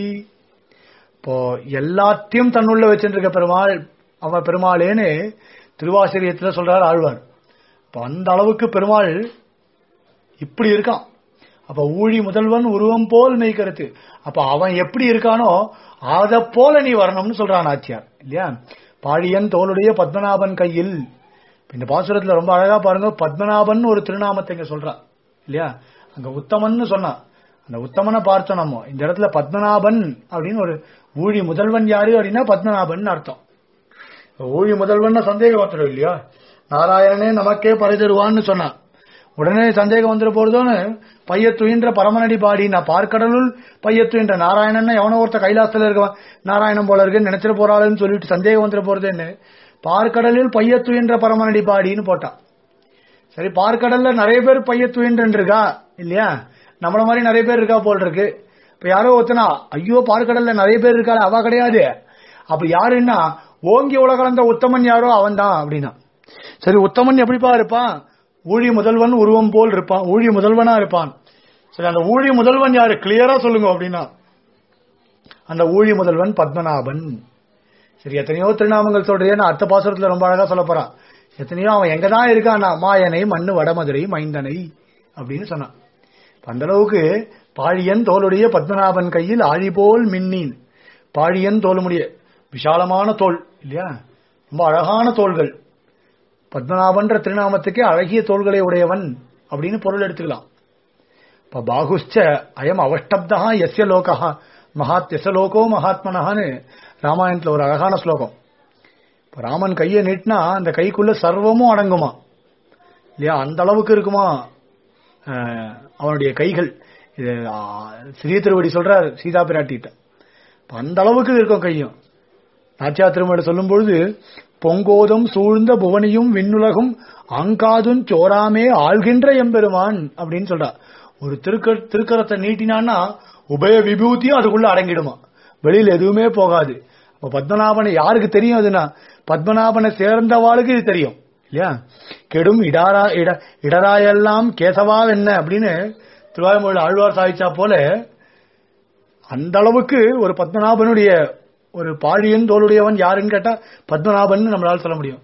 இப்போ எல்லாத்தையும் தன்னுள்ள வச்சிருக்க பெருமாள் அவன் பெருமாளேன்னு திருவாசிரியத்துல சொல்றார் ஆழ்வார் இப்ப அந்த அளவுக்கு பெருமாள் இப்படி இருக்கான் அப்ப ஊழி முதல்வன் உருவம் போல் மெய்கருத்து அப்ப அவன் எப்படி இருக்கானோ அத போல நீ வரணும்னு சொல்றான் ஆச்சியார் இல்லையா பாழியன் தோளுடைய பத்மநாபன் கையில் இப்ப இந்த பாசுரத்துல ரொம்ப அழகா பாருங்க பத்மநாபன் ஒரு திருநாமத்தை இங்க சொல்றான் இல்லையா அங்க உத்தமன்னு சொன்னான் அந்த உத்தமனை பார்த்தோம் நம்ம இந்த இடத்துல பத்மநாபன் அப்படின்னு ஒரு ஊழி முதல்வன் யாரு அப்படின்னா பத்மநாபன் அர்த்தம் ஊழி முதல்வன் சந்தேகம் வந்துடும் இல்லையா நாராயணனே நமக்கே பறை தருவான்னு சொன்னான் உடனே சந்தேகம் வந்துட போறதோன்னு பைய துயின்ற பரமனடி பாடி நான் பார்க்கடலுள் பைய துயின்ற நாராயணன் எவனோ ஒருத்த கைலாசத்துல இருக்கவன் நாராயணன் போல இருக்குன்னு நினைச்சிட போறாளுன்னு சொல்லிட்டு சந்தேகம் வந்துட போறதுன்னு பார்க்கடலில் பைய துயின்ற பரமனடி பாடின்னு போட்டான் சரி பார்க்கடல்ல நிறைய பேர் பைய துயின்றன் இருக்கா இல்லையா நம்மள மாதிரி நிறைய பேர் இருக்கா போல் இருக்கு இப்ப யாரோ ஒருத்தனா ஐயோ பார்க்கடல்ல நிறைய பேர் இருக்கா அவ கிடையாது அப்ப யாருன்னா ஓங்கி உலகளந்த உத்தமன் யாரோ அவன் தான் அப்படின்னா சரி உத்தமன் எப்படிப்பா இருப்பான் ஊழி முதல்வன் உருவம் போல் இருப்பான் ஊழி முதல்வனா இருப்பான் சரி அந்த ஊழி முதல்வன் யாரு கிளியரா சொல்லுங்க அப்படின்னா அந்த ஊழி முதல்வன் பத்மநாபன் சரி எத்தனையோ திருநாமங்கள் சொல்றேன்னு அடுத்த பாசுரத்துல ரொம்ப அழகா சொல்ல போறான் எத்தனையோ அவன் எங்கதான் இருக்கான் மாயனை மண்ணு வடமதுரை மைந்தனை அப்படின்னு சொன்னான் அந்த அளவுக்கு பாழியன் தோளுடைய பத்மநாபன் கையில் ஆழி போல் மின்னின் பாழியன் தோலுமுடைய விஷாலமான தோல் இல்லையா ரொம்ப அழகான தோள்கள் பத்மநாபன்ற திருநாமத்துக்கே அழகிய தோள்களை உடையவன் அப்படின்னு பொருள் எடுத்துக்கலாம் இப்ப பாகுஷ்ச அயம் அவஷ்டப்தா எஸ்ய லோகா மகாத் எச லோகோ மகாத்மனஹான்னு ராமாயணத்துல ஒரு அழகான ஸ்லோகம் இப்ப ராமன் கையை நீட்டினா அந்த கைக்குள்ள சர்வமும் அடங்குமா இல்லையா அந்த அளவுக்கு இருக்குமா அஹ், அவனுடைய கைகள் இது ஆ, சிறிய திருவடி சொல்றார் சீதா பிராட்டிட்ட இப்ப அந்த அளவுக்கு இருக்கும் கையும் நாச்சியா திருமண சொல்லும் பொழுது பொங்கோதும் சூழ்ந்த புவனியும் விண்ணுலகும் அங்காதும் சோராமே ஆள்கின்ற எம்பெருமான் அப்படின்னு சொல்றா ஒரு திருக்க திருக்கரத்தை நீட்டினான்னா உபய விபூதியும் அதுக்குள்ள அடங்கிடுமா வெளியில எதுவுமே போகாது அப்ப பத்மநாபனை யாருக்கு தெரியும் அதுனா பத்மநாபனை சேர்ந்தவாளுக்கு இது தெரியும் இல்லையா கெடும் இடாரா இட இடராயெல்லாம் கேசவா என்ன அப்படின்னு திருவாயுமொழி ஆழ்வார் சாதிச்சா போல அந்த அளவுக்கு ஒரு பத்மநாபனுடைய ஒரு பாழியன் தோளுடையவன் யாருன்னு கேட்டா பத்மநாபன் நம்மளால சொல்ல முடியும்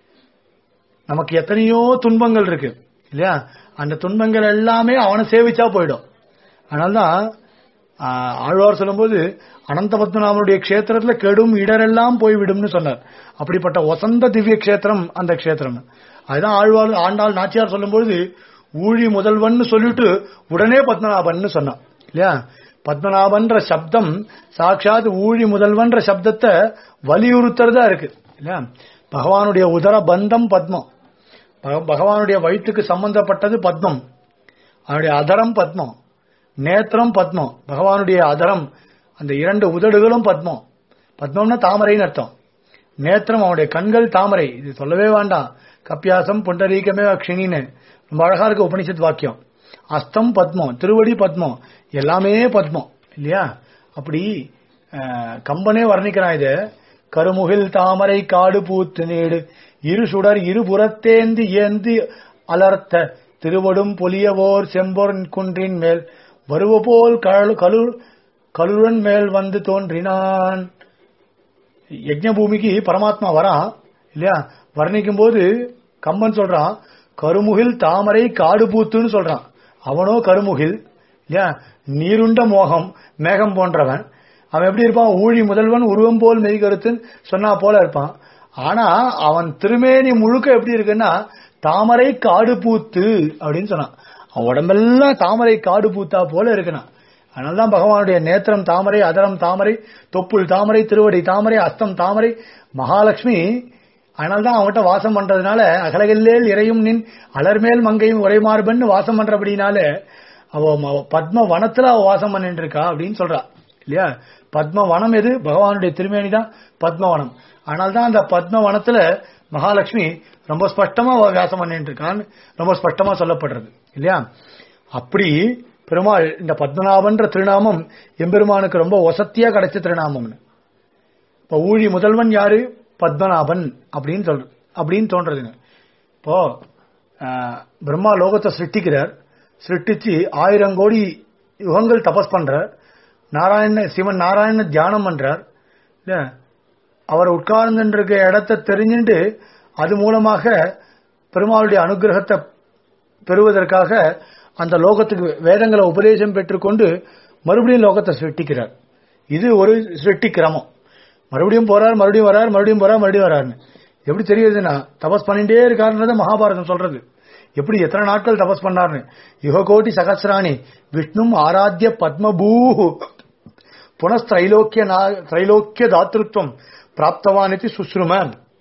நமக்கு எத்தனையோ துன்பங்கள் இருக்கு இல்லையா அந்த துன்பங்கள் எல்லாமே அவனை சேவிச்சா போயிடும் அதனால்தான் ஆஹ், ஆழ்வார் சொல்லும்போது அனந்த பத்மநாபனுடைய க்ஷேத்திரத்துல கெடும் இடரெல்லாம் போய்விடும்னு சொன்னார் அப்படிப்பட்ட வசந்த திவ்ய க்ஷேத்திரம் அந்த க்ஷேத்திரம் அதுதான் ஆழ்வார் ஆண்டாள் நாச்சியார் சொல்லும்போது ஊழி முதல்வன் சொல்லிட்டு உடனே பத்மநாபன் சொன்னான் இல்லையா பத்மநாபன்ற சப்தம் சாட்சாத் ஊழி முதல்வன்ற சப்தத்தை வலியுறுத்துறதா இருக்கு இல்லையா பகவானுடைய உதர பந்தம் பத்மம் பக- பகவானுடைய வயிற்றுக்கு சம்பந்தப்பட்டது பத்மம் அவனுடைய அதரம் பத்மம் நேத்திரம் பத்மம் பகவானுடைய அதரம் அந்த இரண்டு உதடுகளும் பத்மம் பத்மம்னா தாமரைன்னு அர்த்தம் நேத்திரம் அவனுடைய கண்கள் தாமரை இது சொல்லவே வேண்டாம் கப்பியாசம் புண்டரீகமே அக்ஷினின்னு ரொம்ப அழகா இருக்கு உபனிஷத் வாக்கியம் அஸ்தம் பத்மம் திருவடி பத்மம் எல்லாமே பத்மம் இல்லையா அப்படி அஹ், கம்பனே வர்ணிக்கிறான் இது கருமுகில் தாமரை காடு பூத்து நீடு இரு சுடர் இருபுறத்தேந்தி ஏந்தி அலர்த்த திருவடும் பொலியவோர் செம்பொர் குன்றின் மேல் வருவ போல் கழு கலு கலுரன் மேல் வந்து தோன்றினான் யஜ்ஞ பூமிக்கு பரமாத்மா வரான் இல்லையா வர்ணிக்கும் போது கம்பன் சொல்றான் கருமுகில் தாமரை காடு பூத்துன்னு சொல்றான் அவனோ கருமுகில் இல்லையா நீருண்ட மோகம் மேகம் போன்றவன் அவன் எப்படி இருப்பான் ஊழி முதல்வன் உருவம் போல் மெய்கருத்துன்னு சொன்னா போல இருப்பான் ஆனா அவன் திருமேனி முழுக்க எப்படி இருக்குன்னா தாமரை காடு பூத்து அப்படின்னு சொன்னான் அவன் உடம்பெல்லாம் தாமரை காடு பூத்தா போல இருக்குனா அதனால்தான் பகவானுடைய நேத்திரம் தாமரை அதரம் தாமரை தொப்புள் தாமரை திருவடி தாமரை அஸ்தம் தாமரை மகாலட்சுமி அதனால்தான் அவன்கிட்ட வாசம் பண்றதுனால அகலகில்லேல் இறையும் நின் அலர்மேல் மங்கையும் உரைமார்பன்னு வாசம் பண்றபடினால அவ ம- பத்ம வனத்துல அவ வாசம் பண்ணிட்டு இருக்கா அப்படின்னு சொல்றா இல்லையா பத்ம வனம் எது பகவானுடைய திருமேனி தான் பத்மவனம் அதனால்தான் அந்த பத்ம வனத்துல மகாலட்சுமி ரொம்ப ஸ்பஷ்டமா அவ வாசம் பண்ணிட்டு இருக்கான்னு ரொம்ப ஸ்பஷ்டமா சொல்லப்படுறது இல்லையா அப்படி பெருமாள் இந்த பத்மநாபன்ற திருநாமம் எம்பெருமானுக்கு ரொம்ப வசத்தியா கிடைச்ச திருநாமம்னு இப்ப ஊழி முதல்வன் யாரு பத்மநாபன் அப்படின்னு சொல்ற அப்படின்னு தோன்றதுங்க இப்போ ஆஹ், பிரம்மா லோகத்தை சிருஷ்டிக்கிறார் சிருஷ்டிச்சு ஆயிரம் கோடி யுகங்கள் தபஸ் பண்றார் நாராயண சிவன் நாராயண தியானம் பண்றார் இல்ல அவர் உட்கார்ந்து இருக்க இடத்தை தெரிஞ்சுட்டு அது மூலமாக பெருமாளுடைய அனுகிரகத்தை பெறுவதற்காக அந்த லோகத்துக்கு வேதங்களை உபதேசம் பெற்றுக்கொண்டு மறுபடியும் லோகத்தை சிருஷ்டிக்கிறார் இது ஒரு சிருஷ்டி கிரமம் மறுபடியும் போறார் மறுபடியும் வரார் மறுபடியும் போறார் மறுபடியும் வராருன்னு எப்படி தெரியுதுன்னா தபஸ் பண்ணிட்டே இருக்காருன்றத மகாபாரதம் சொல்றது எப்படி எத்தனை நாட்கள் தபஸ் பண்ணார்னு யுககோட்டி சகசிராணி விஷ்ணும் ஆராத்திய பத்மபூ புனஸ்திரைலோக்கிய நா- திரைலோக்கிய தாத்திருத்துவம் பிராப்தவானித்தி சுஸ்ரும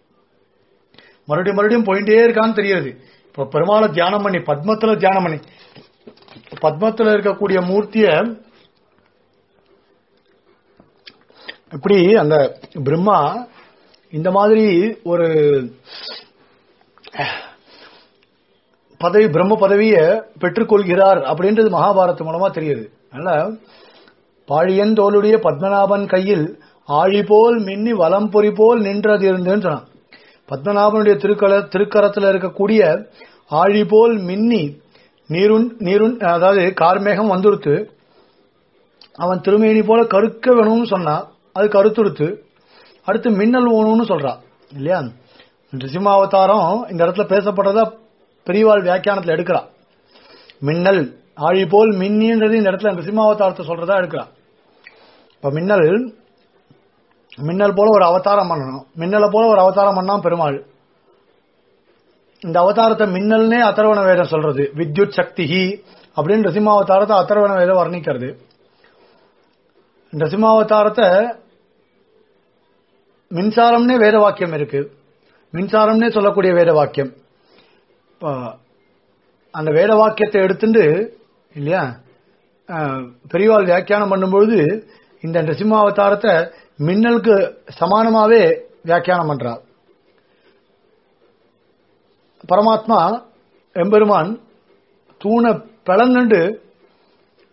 மறுபடியும் மறுபடியும் போயிட்டே இருக்கான்னு தெரியுது இப்ப பெருமாளை தியானம் பண்ணி பத்மத்துல தியானம் பண்ணி பத்மத்துல இருக்கக்கூடிய மூர்த்திய இப்படி அந்த பிரம்மா இந்த மாதிரி ஒரு பதவி பிரம்ம பதவியை பெற்றுக்கொள்கிறார் அப்படின்றது மகாபாரதம் மூலமா தெரியுது அதனால பாழியன் தோளுடைய பத்மநாபன் கையில் ஆழி போல் மின்னி வலம் பொறி போல் நின்றது இருந்துன்னு சொன்னான் பத்மநாபனுடைய திருக்கல திருக்கரத்துல இருக்கக்கூடிய ஆழி போல் மின்னி நீருண் நீருண் அதாவது கார்மேகம் வந்துருத்து அவன் திருமேனி போல கருக்க வேணும்னு சொன்னான் அது கருத்துருத்து அடுத்து மின்னல் வேணும்னு சொல்றான் இல்லையா நிருசிம்மாவதாரம் இந்த இடத்துல பேசப்படுறதா பெரியவாள் வியாக்கியானத்துல எடுக்கிறான் மின்னல் ஆழி போல் மின்னின்றது இந்த இடத்துல நிருசிம்மாவதாரத்தை சொல்றதா எடுக்கிறான் இப்ப மின்னல் மின்னல் போல ஒரு அவதாரம் பண்ணணும் மின்னலை போல ஒரு அவதாரம் பண்ணான் பெருமாள் இந்த அவதாரத்தை மின்னல்னே அதர்வண வேதம் சொல்றது வித்யுத் சக்திஹி அப்படின்னு நரசிம்மாவதாரத்தை அதர்வண வேதம் வர்ணிக்கிறது நரசிம்மாவதாரத்தை மின்சாரம்னே வேத வாக்கியம் இருக்கு மின்சாரம்னே சொல்லக்கூடிய வேத வாக்கியம் இப்போ அந்த வேத வாக்கியத்தை எடுத்துட்டு இல்லையா அஹ், பெரியவாள் வியாக்கியானம் பண்ணும்பொழுது இந்த நரசிம்மாவதாரத்தை மின்னலுக்கு சமானமாவே வியாக்கியானம் பண்றார் பரமாத்மா எம்பெருமான் தூணை பிளந்துண்டு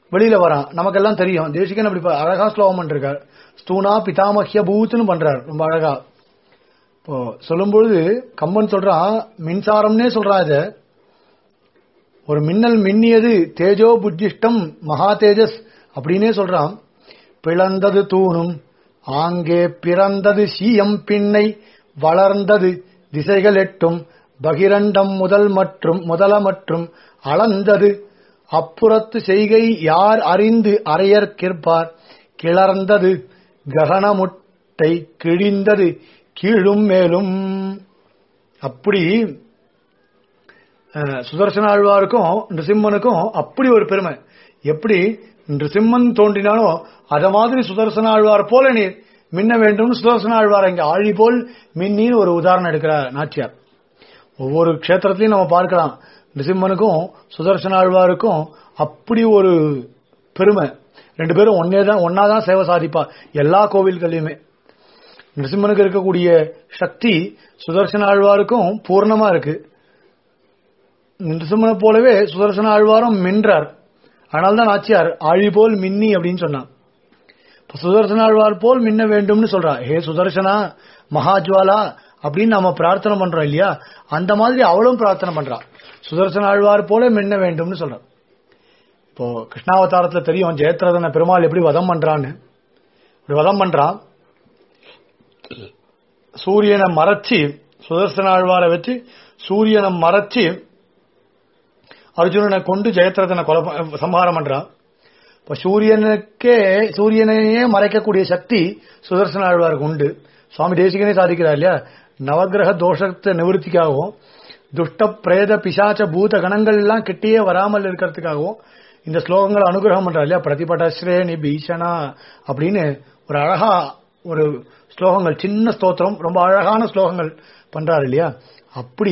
வெளியில வரான் நமக்கெல்லாம் தெரியும் தேசிகன் அப்படி ப- அழகா ஸ்லோகம் பண்ணிருக்கார் ஸ்தூனா பிதாமஹ்ய பூத்துன்னு பண்றார் ரொம்ப அழகா இப்போ சொல்லும்பொழுது கம்பன் சொல்றான் மின்சாரம்னே சொல்றான் இத ஒரு மின்னல் மின்னியது தேஜோ புஜ்ஜிஷ்டம் மகா தேஜஸ் அப்படின்னே சொல்றான் பிளந்தது தூணும் ஆங்கே பிறந்தது சீயம் பின்னை வளர்ந்தது திசைகள் எட்டும் பகிரண்டம் முதல் மற்றும் முதல மற்றும் அளந்தது அப்புறத்து செய்கை யார் அறிந்து அறையற்கிற்பார் கிளர்ந்தது ககனமுட்டை கிழிந்தது கீழும் மேலும் அப்படி அஹ், சுதர்சன ஆழ்வாருக்கும் நிருசிம்மனுக்கும் அப்படி ஒரு பெருமை எப்படி நிருசிம்மன் தோன்றினானோ அத மாதிரி சுதர்சன ஆழ்வார் போல நீர் மின்ன வேண்டும் சுதர்சன ஆழ்வார் இங்க ஆழி போல் மின்னின்னு ஒரு உதாரணம் எடுக்கிறார் நாச்சியார் ஒவ்வொரு க்ஷேத்திரத்திலையும் நம்ம பார்க்கலாம் நிருசிம்மனுக்கும் சுதர்சன ஆழ்வாருக்கும் அப்படி ஒரு பெருமை ரெண்டு பேரும் ஒன்னே தான் ஒன்னாதான் சேவை சாதிப்பா எல்லா கோவில்கள்லயுமே நிருசிம்மனுக்கு இருக்கக்கூடிய சக்தி சுதர்சன ஆழ்வாருக்கும் பூர்ணமா இருக்கு நிருசிம்மனை போலவே சுதர்சன ஆழ்வாரும் மின்றார் அதனால்தான் நாச்சியார் ஆழி போல் மின்னி அப்படின்னு சொன்னான் இப்ப சுதர்சன ஆழ்வார் போல் மின்ன வேண்டும்னு சொல்றா ஹே சுதர்சனா மகாஜ்வாலா அப்படின்னு நம்ம பிரார்த்தனை பண்றோம் இல்லையா அந்த மாதிரி அவளும் பிரார்த்தனை பண்றா சுதர்சன ஆழ்வார் போல மின்ன வேண்டும்னு சொல்றான் இப்போ கிருஷ்ணாவதாரத்துல தெரியும் ஜெயத்ரதன பெருமாள் எப்படி வதம் பண்றான்னு இப்படி வதம் பண்றான் சூரியனை மறைச்சு சுதர்சன ஆழ்வாரை வச்சு சூரியனை மறைச்சு அர்ஜுனனை கொண்டு ஜெயத்ரதனை கொலை ப- சம்ஹாரம் பண்றான் இப்ப சூரியனுக்கே சூரியனையே மறைக்கக்கூடிய சக்தி சுதர்சன ஆழ்வாருக்கு உண்டு சுவாமி தேசிகனே சாதிக்கிறார் இல்லையா நவக்கிரக தோஷத்தை நிவர்த்திக்காகவும் துஷ்ட பிரேத பிசாச்ச பூத கணங்கள் எல்லாம் கிட்டேயே வராமல் இருக்கிறதுக்காகவும் இந்த ஸ்லோகங்கள் அனுகிரகம் பண்றார் இல்லையா பிரதிபடஸ்ரே நி பீஷணா அப்படின்னு ஒரு அழகா ஒரு ஸ்லோகங்கள் சின்ன ஸ்தோத்திரம் ரொம்ப அழகான ஸ்லோகங்கள் பண்றாரு இல்லையா அப்படி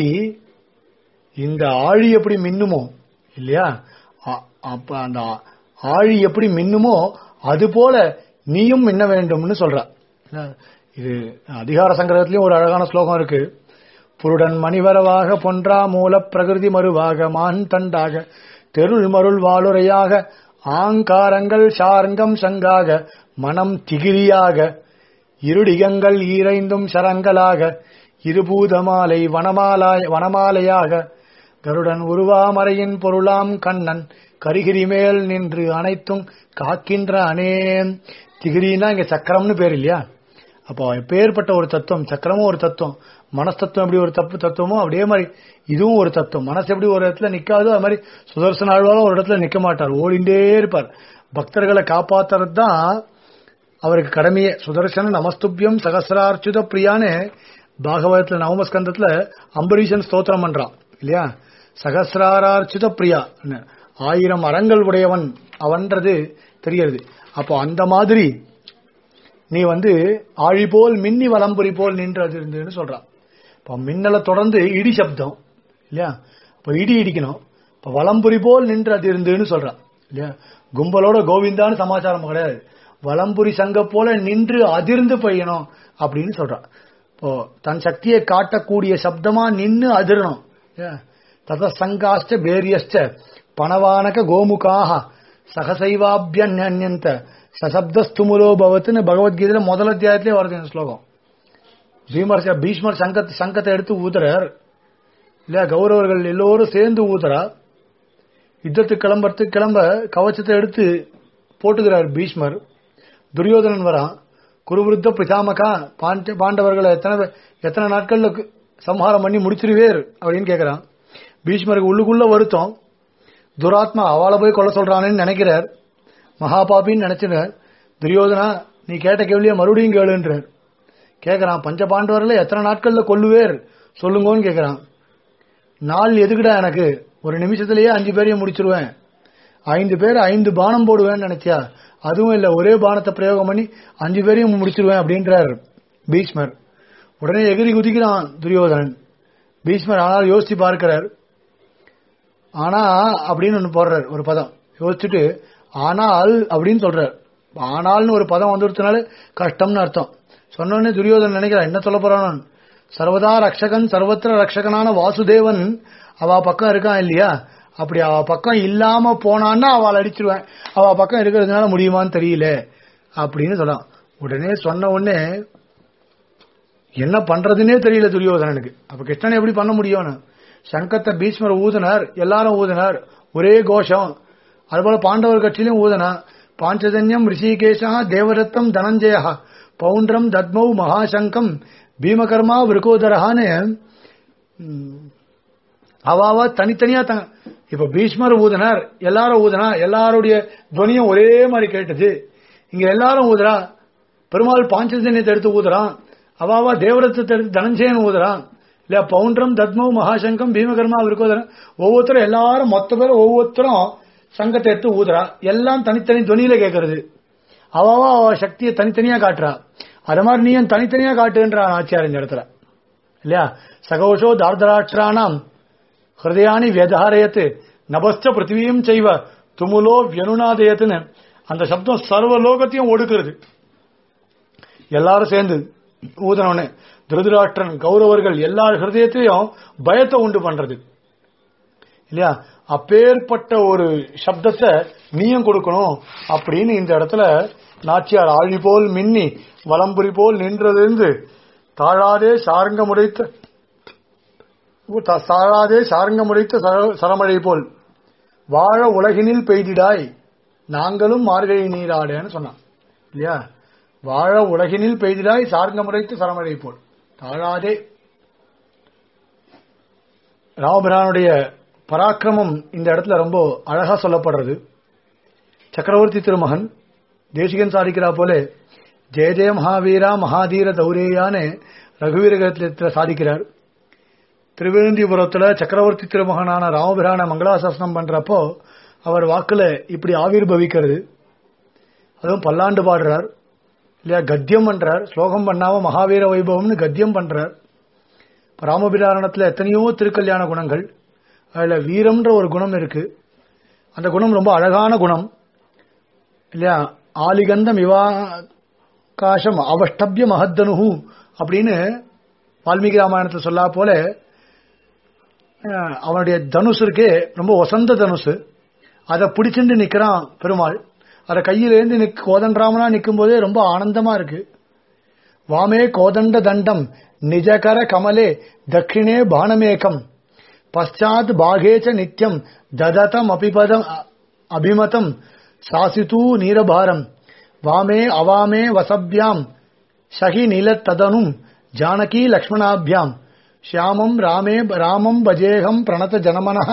இந்த ஆழி எப்படி மின்னுமோ இல்லையா அ- அப்ப அந்த ஆ- ஆழி எப்படி மின்னுமோ அது போல நீயும் மின்ன வேண்டும்னு சொல்ற இது அதிகார சங்கிரகத்திலயும் ஒரு அழகான ஸ்லோகம் இருக்கு புருடன் மணிவரவாக பொன்றா மூல பிரகிருதி மறுவாக மான் தண்டாக தெருள் மருள் வாளுரையாக ஆங்காரங்கள் சார்ங்கம் சங்காக மனம் திகிரியாக இருடிகங்கள் ஈரைந்தும் சரங்களாக இருபூதமாலை வனமாலாய் வனமாலையாக கருடன் உருவாமறையின் பொருளாம் கண்ணன் கரிகிரி மேல் நின்று அனைத்தும் காக்கின்ற அனேம் திகிரின்னா இங்க சக்கரம்னு பேர் இல்லையா அப்போ எப்பேற்பட்ட ஒரு தத்துவம் சக்கரமும் ஒரு தத்துவம் மனஸ்தத்துவம் எப்படி ஒரு தப்பு தத்துவமோ அப்படியே மாதிரி இதுவும் ஒரு தத்துவம் மனசு எப்படி ஒரு இடத்துல நிக்காதோ அது மாதிரி சுதர்சன ஆழ்வாரும் ஒரு இடத்துல நிக்க மாட்டார் ஓடிண்டே இருப்பார் பக்தர்களை காப்பாத்துறது தான் அவருக்கு கடமையே சுதர்சன நமஸ்துபியம் சகசிரார்ச்சுத பிரியான்னு பாகவதத்துல நவமஸ்கந்தத்துல அம்பரீஷன் ஸ்தோத்திரம் பண்றான் இல்லையா சகசிராரார்ச்சுத பிரியா ஆயிரம் அறங்கள் உடையவன் அவன்றது தெரிகிறது அப்போ அந்த மாதிரி நீ வந்து ஆழி போல் மின்னி வலம்புரி போல் நின்றது இருந்ததுன்னு சொல்றான் இப்போ மின்னலை தொடர்ந்து இடி சப்தம் இல்லையா இப்போ இடி இடிக்கணும் இப்போ வலம்புரி போல் நின்று அது இருந்துன்னு சொல்றான் இல்லையா கும்பலோட கோவிந்தான்னு சமாச்சாரம் கிடையாது வலம்புரி சங்க போல நின்று அதிர்ந்து பெய்யணும் அப்படின்னு சொல்றான் இப்போ தன் சக்தியை காட்டக்கூடிய சப்தமா நின்னு அதிரணும் இல்லையா? தத சங்காஷ்ட பேரியஷ்ட பணவானக கோமுகாக சகசைவாபியன்யந்த சசப்தஸ்துமுலோ பவத்துன்னு பகவத்கீதையில முதல் அத்தியாயத்திலே வருது இந்த ஸ்லோகம் பீமர் ச- பீஷ்மர் சங்கத்தை சங்கத்தை எடுத்து ஊதுறார் இல்லையா கௌரவர்கள் எல்லோரும் சேர்ந்து ஊதுறா யுத்தத்துக்கு கிளம்புறதுக்கு கிளம்ப கவச்சத்தை எடுத்து போட்டுக்கிறார் பீஷ்மர் துரியோதனன் வரான் குருவிருத்த பிசாமகா பாண்ட பாண்டவர்களை எத்தனை பே- எத்தனை நாட்கள்ல கு- சம்ஹாரம் பண்ணி முடிச்சிருவேர் அப்படின்னு கேக்குறான் பீஷ்மருக்கு உள்ளுக்குள்ள வருத்தம் துராத்மா அவளை போய் கொல்ல சொல்றானேன்னு நினைக்கிறார் மகாபாபின்னு நினைச்சினார் துரியோதனா நீ கேட்ட கேள்வியை மறுபடியும் கேளுன்றார் கேக்குறான் பஞ்ச பாண்டவர்களை எத்தனை நாட்கள்ல கொல்லுவேர் சொல்லுங்கன்னு கேக்குறான் நாள் எதுக்குடா எனக்கு ஒரு நிமிஷத்திலேயே அஞ்சு பேரையும் முடிச்சிருவேன் ஐந்து பேர் ஐந்து பானம் போடுவேன்னு நினைச்சியா அதுவும் இல்ல ஒரே பானத்தை பிரயோகம் பண்ணி அஞ்சு பேரையும் முடிச்சிருவேன் அப்படின்றார் பீஷ்மர் உடனே எகிரி குதிக்கிறான் துரியோதனன் பீஷ்மர் ஆனால் யோசிச்சு பார்க்கிறார் ஆனா அப்படின்னு ஒண்ணு போடுறார் ஒரு பதம் யோசிச்சுட்டு ஆனால் அப்படின்னு சொல்றார் ஆனால்னு ஒரு பதம் வந்துடுறதுனால கஷ்டம்னு அர்த்தம் சொன்னோடனே துரியோதனன் நினைக்கிறான் என்ன சொல்ல போறான் சர்வதா ரக்ஷகன் சர்வத்திர ரக்ஷகனான வாசுதேவன் அவ பக்கம் இருக்கான் இல்லையா அப்படி அவ பக்கம் இல்லாம போனான்னா அவள் அடிச்சிருவேன் அவ பக்கம் இருக்கிறதுனால முடியுமான்னு தெரியல அப்படின்னு சொல்றான் உடனே சொன்ன உடனே என்ன பண்றதுன்னே தெரியல துரியோதனனுக்கு அப்ப கிருஷ்ணன் எப்படி பண்ண முடியும்னு சங்கத்தை பீஷ்மர் ஊதினார் எல்லாரும் ஊதினார் ஒரே கோஷம் அதுபோல பாண்டவர் கட்சியிலும் ஊதனா பாஞ்சஜன்யம் ரிஷிகேஷா தேவரத்தம் தனஞ்சயா பவுண்ட்ரம் தத்மௌ மகாசங்கம் பீமகர்மா விருகோதரஹான்னு அவாவா தனித்தனியா த இப்ப பீஷ்மர் ஊதினார் எல்லாரும் ஊதினா எல்லாருடைய துவனியும் ஒரே மாதிரி கேட்டது இங்க எல்லாரும் ஊதுறா பெருமாள் பாஞ்சஜன்யத்தை எடுத்து ஊதுறான் அவாவா தேவரத்தை எடுத்து தனஞ்சயன் ஊதுறான் இல்ல பவுண்ட்ரம் தத்மௌ மகாசங்கம் பீமகர்மா விருகோதரன் ஒவ்வொருத்தரும் எல்லாரும் மொத்த பேரும் ஒவ்வொருத்தரும் சங்கத்தை எடுத்து ஊதுறா எல்லாம் தனித்தனி துணியில கேட்கறது அவாவா அவ சக்தியை தனித்தனியா காட்டுறா அது மாதிரி நீயும் தனித்தனியா காட்டுன்றான் ஆச்சியார் இந்த இடத்துல இல்லையா சகோஷோ தார்தராட்சராணாம் ஹிருதயானி வியதாரயத்து நபஸ்த பிருத்திவியும் செய்வ துமுலோ வியனுநாதயத்துன்னு அந்த சப்தம் சர்வ லோகத்தையும் ஒடுக்குறது எல்லாரும் சேர்ந்து ஊதனோன்னு திருதராஷ்டிரன் கௌரவர்கள் எல்லா ஹிருதயத்திலையும் பயத்தை உண்டு பண்றது இல்லையா அப்பேற்பட்ட ஒரு சப்தத்தை நீயும் கொடுக்கணும் அப்படின்னு இந்த இடத்துல நாச்சியார் ஆழி போல் மின்னி வலம்புரி போல் நின்றதிருந்து தாழாதே சாரங்க முறைத்த தாழாதே சாரங்க முறைத்த சர- சரமழை போல் வாழ உலகினில் பெய்திடாய் நாங்களும் மார்கழி நீராடேன்னு சொன்னான் இல்லையா வாழ உலகினில் பெய்திடாய் சார்ங்க முறைத்து சரமழை போல் தாழாதே ராமபிரானுடைய பராக்கிரமம் இந்த இடத்துல ரொம்ப அழகா சொல்லப்படுறது சக்கரவர்த்தி திருமகன் தேசிகன் சாதிக்கிறா போல ஜெய ஜெய மகாவீரா மகாதீர தௌரேயான்னு ரகுவீரகத்தில் சாதிக்கிறார் திருவேந்திபுரத்துல சக்கரவர்த்தி திருமகனான ராமபிரான மங்களாசாசனம் பண்றப்போ அவர் வாக்குல இப்படி ஆவிர்பவிக்கிறது அதுவும் பல்லாண்டு பாடுறார் இல்லையா கத்தியம் பண்றார் ஸ்லோகம் பண்ணாம மகாவீர வைபவம்னு கத்தியம் பண்றார் இப்ப ராமபிராரணத்துல எத்தனையோ திருக்கல்யாண குணங்கள் அதுல வீரம்ன்ற ஒரு குணம் இருக்கு அந்த குணம் ரொம்ப அழகான குணம் இல்லையா ஆலிகந்தம் இவாகாசம் அவஷ்டபிய மகத்தனுஹு அப்படின்னு வால்மீகி ராமாயணத்தில் சொல்லா போல அஹ், அவனுடைய தனுசு இருக்கே ரொம்ப வசந்த தனுசு அதை பிடிச்சிட்டு நிக்கிறான் பெருமாள் அதை கையிலேந்து நிக் கோதண்டராமனா நிற்கும் போதே ரொம்ப ஆனந்தமா இருக்கு வாமே கோதண்ட தண்டம் நிஜகர கமலே தட்சிணே பானமேகம் பశ్చాத் பாகேச்ச நித்யம் தததம் அபிபதம் அ- அபிமதம் சாசிதூ நீரபாரம் வாமே அவாமே வசப்யாம் சகி நிலத்ததனும் ஜானகி லக்ஷ்மணாபியாம் ஷியாமம் ராமே ராமம் பஜேகம் பிரணத ஜனமனः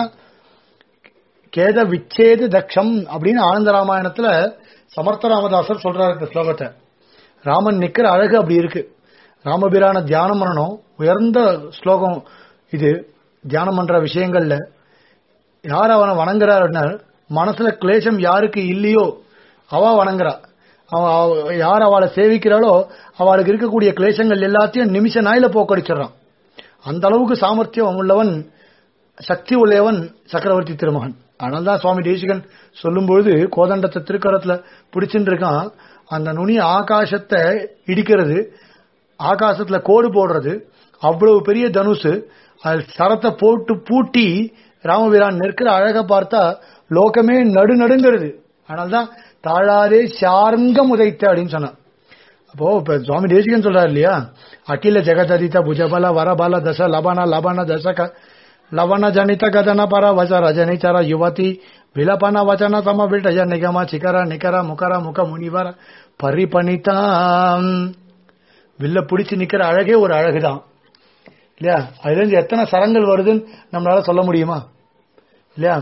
கேத விச்சேது தக்ஷம் அப்படின்னு ஆனந்த ராமாயணத்துல சமர்த்த ராமதாசர் சொல்றாரு இந்த ஸ்லோகத்தை ராமன் நிக்கிற அழகு அப்படி இருக்கு ராமபிரான தியானம் பண்ணணும் உயர்ந்த ஸ்லோகம் இது தியானம் பண்ற விஷயங்கள்ல யார் அவனை வணங்குறார் அப்படின்னா மனசுல கிளேசம் யாருக்கு இல்லையோ அவ வணங்குறா அவ அவ- யார் அவளை சேவிக்கிறாளோ அவளுக்கு இருக்கக்கூடிய கிளேசங்கள் எல்லாத்தையும் நிமிஷ நாயில போக்கடிச்சிடறான் அந்த அளவுக்கு சாமர்த்தியம் உள்ளவன் சக்தி உள்ளவன் சக்கரவர்த்தி திருமகன் அதனால தான் சுவாமி தேசிகன் சொல்லும்பொழுது கோதண்டத்தை திருக்கரத்துல பிடிச்சிட்டு இருக்கான் அந்த நுனி ஆகாசத்தை இடிக்கிறது ஆகாசத்துல கோடு போடுறது அவ்வளவு பெரிய தனுசு அதில் சரத்தை போட்டு பூட்டி ராமபிரான் நிற்கிற அழக பார்த்தா லோகமே நடு நடுங்கிறது அதனால்தான் தாழாதே சார்ங்கம் உதைத்த அப்படின்னு சொன்னான் அப்போ இப்ப சுவாமி தேசிகன் சொல்றாரு இல்லையா அகில ஜெகதரித புஜபல வரபல தச லபன லபன தசக லவண ஜனித கதன பர வச ரஜனிச்சர யுவதி விலபன வச்சன சம விட்டய நிகம சிகர நிகர முகர முக முனிவர பரிபணிதாம் வில்ல பிடிச்சு நிக்கிற அழகே ஒரு அழகுதான் இல்லையா அதுல இருந்து எத்தனை சரங்கள் வருதுன்னு நம்மளால சொல்ல முடியுமா இல்லையா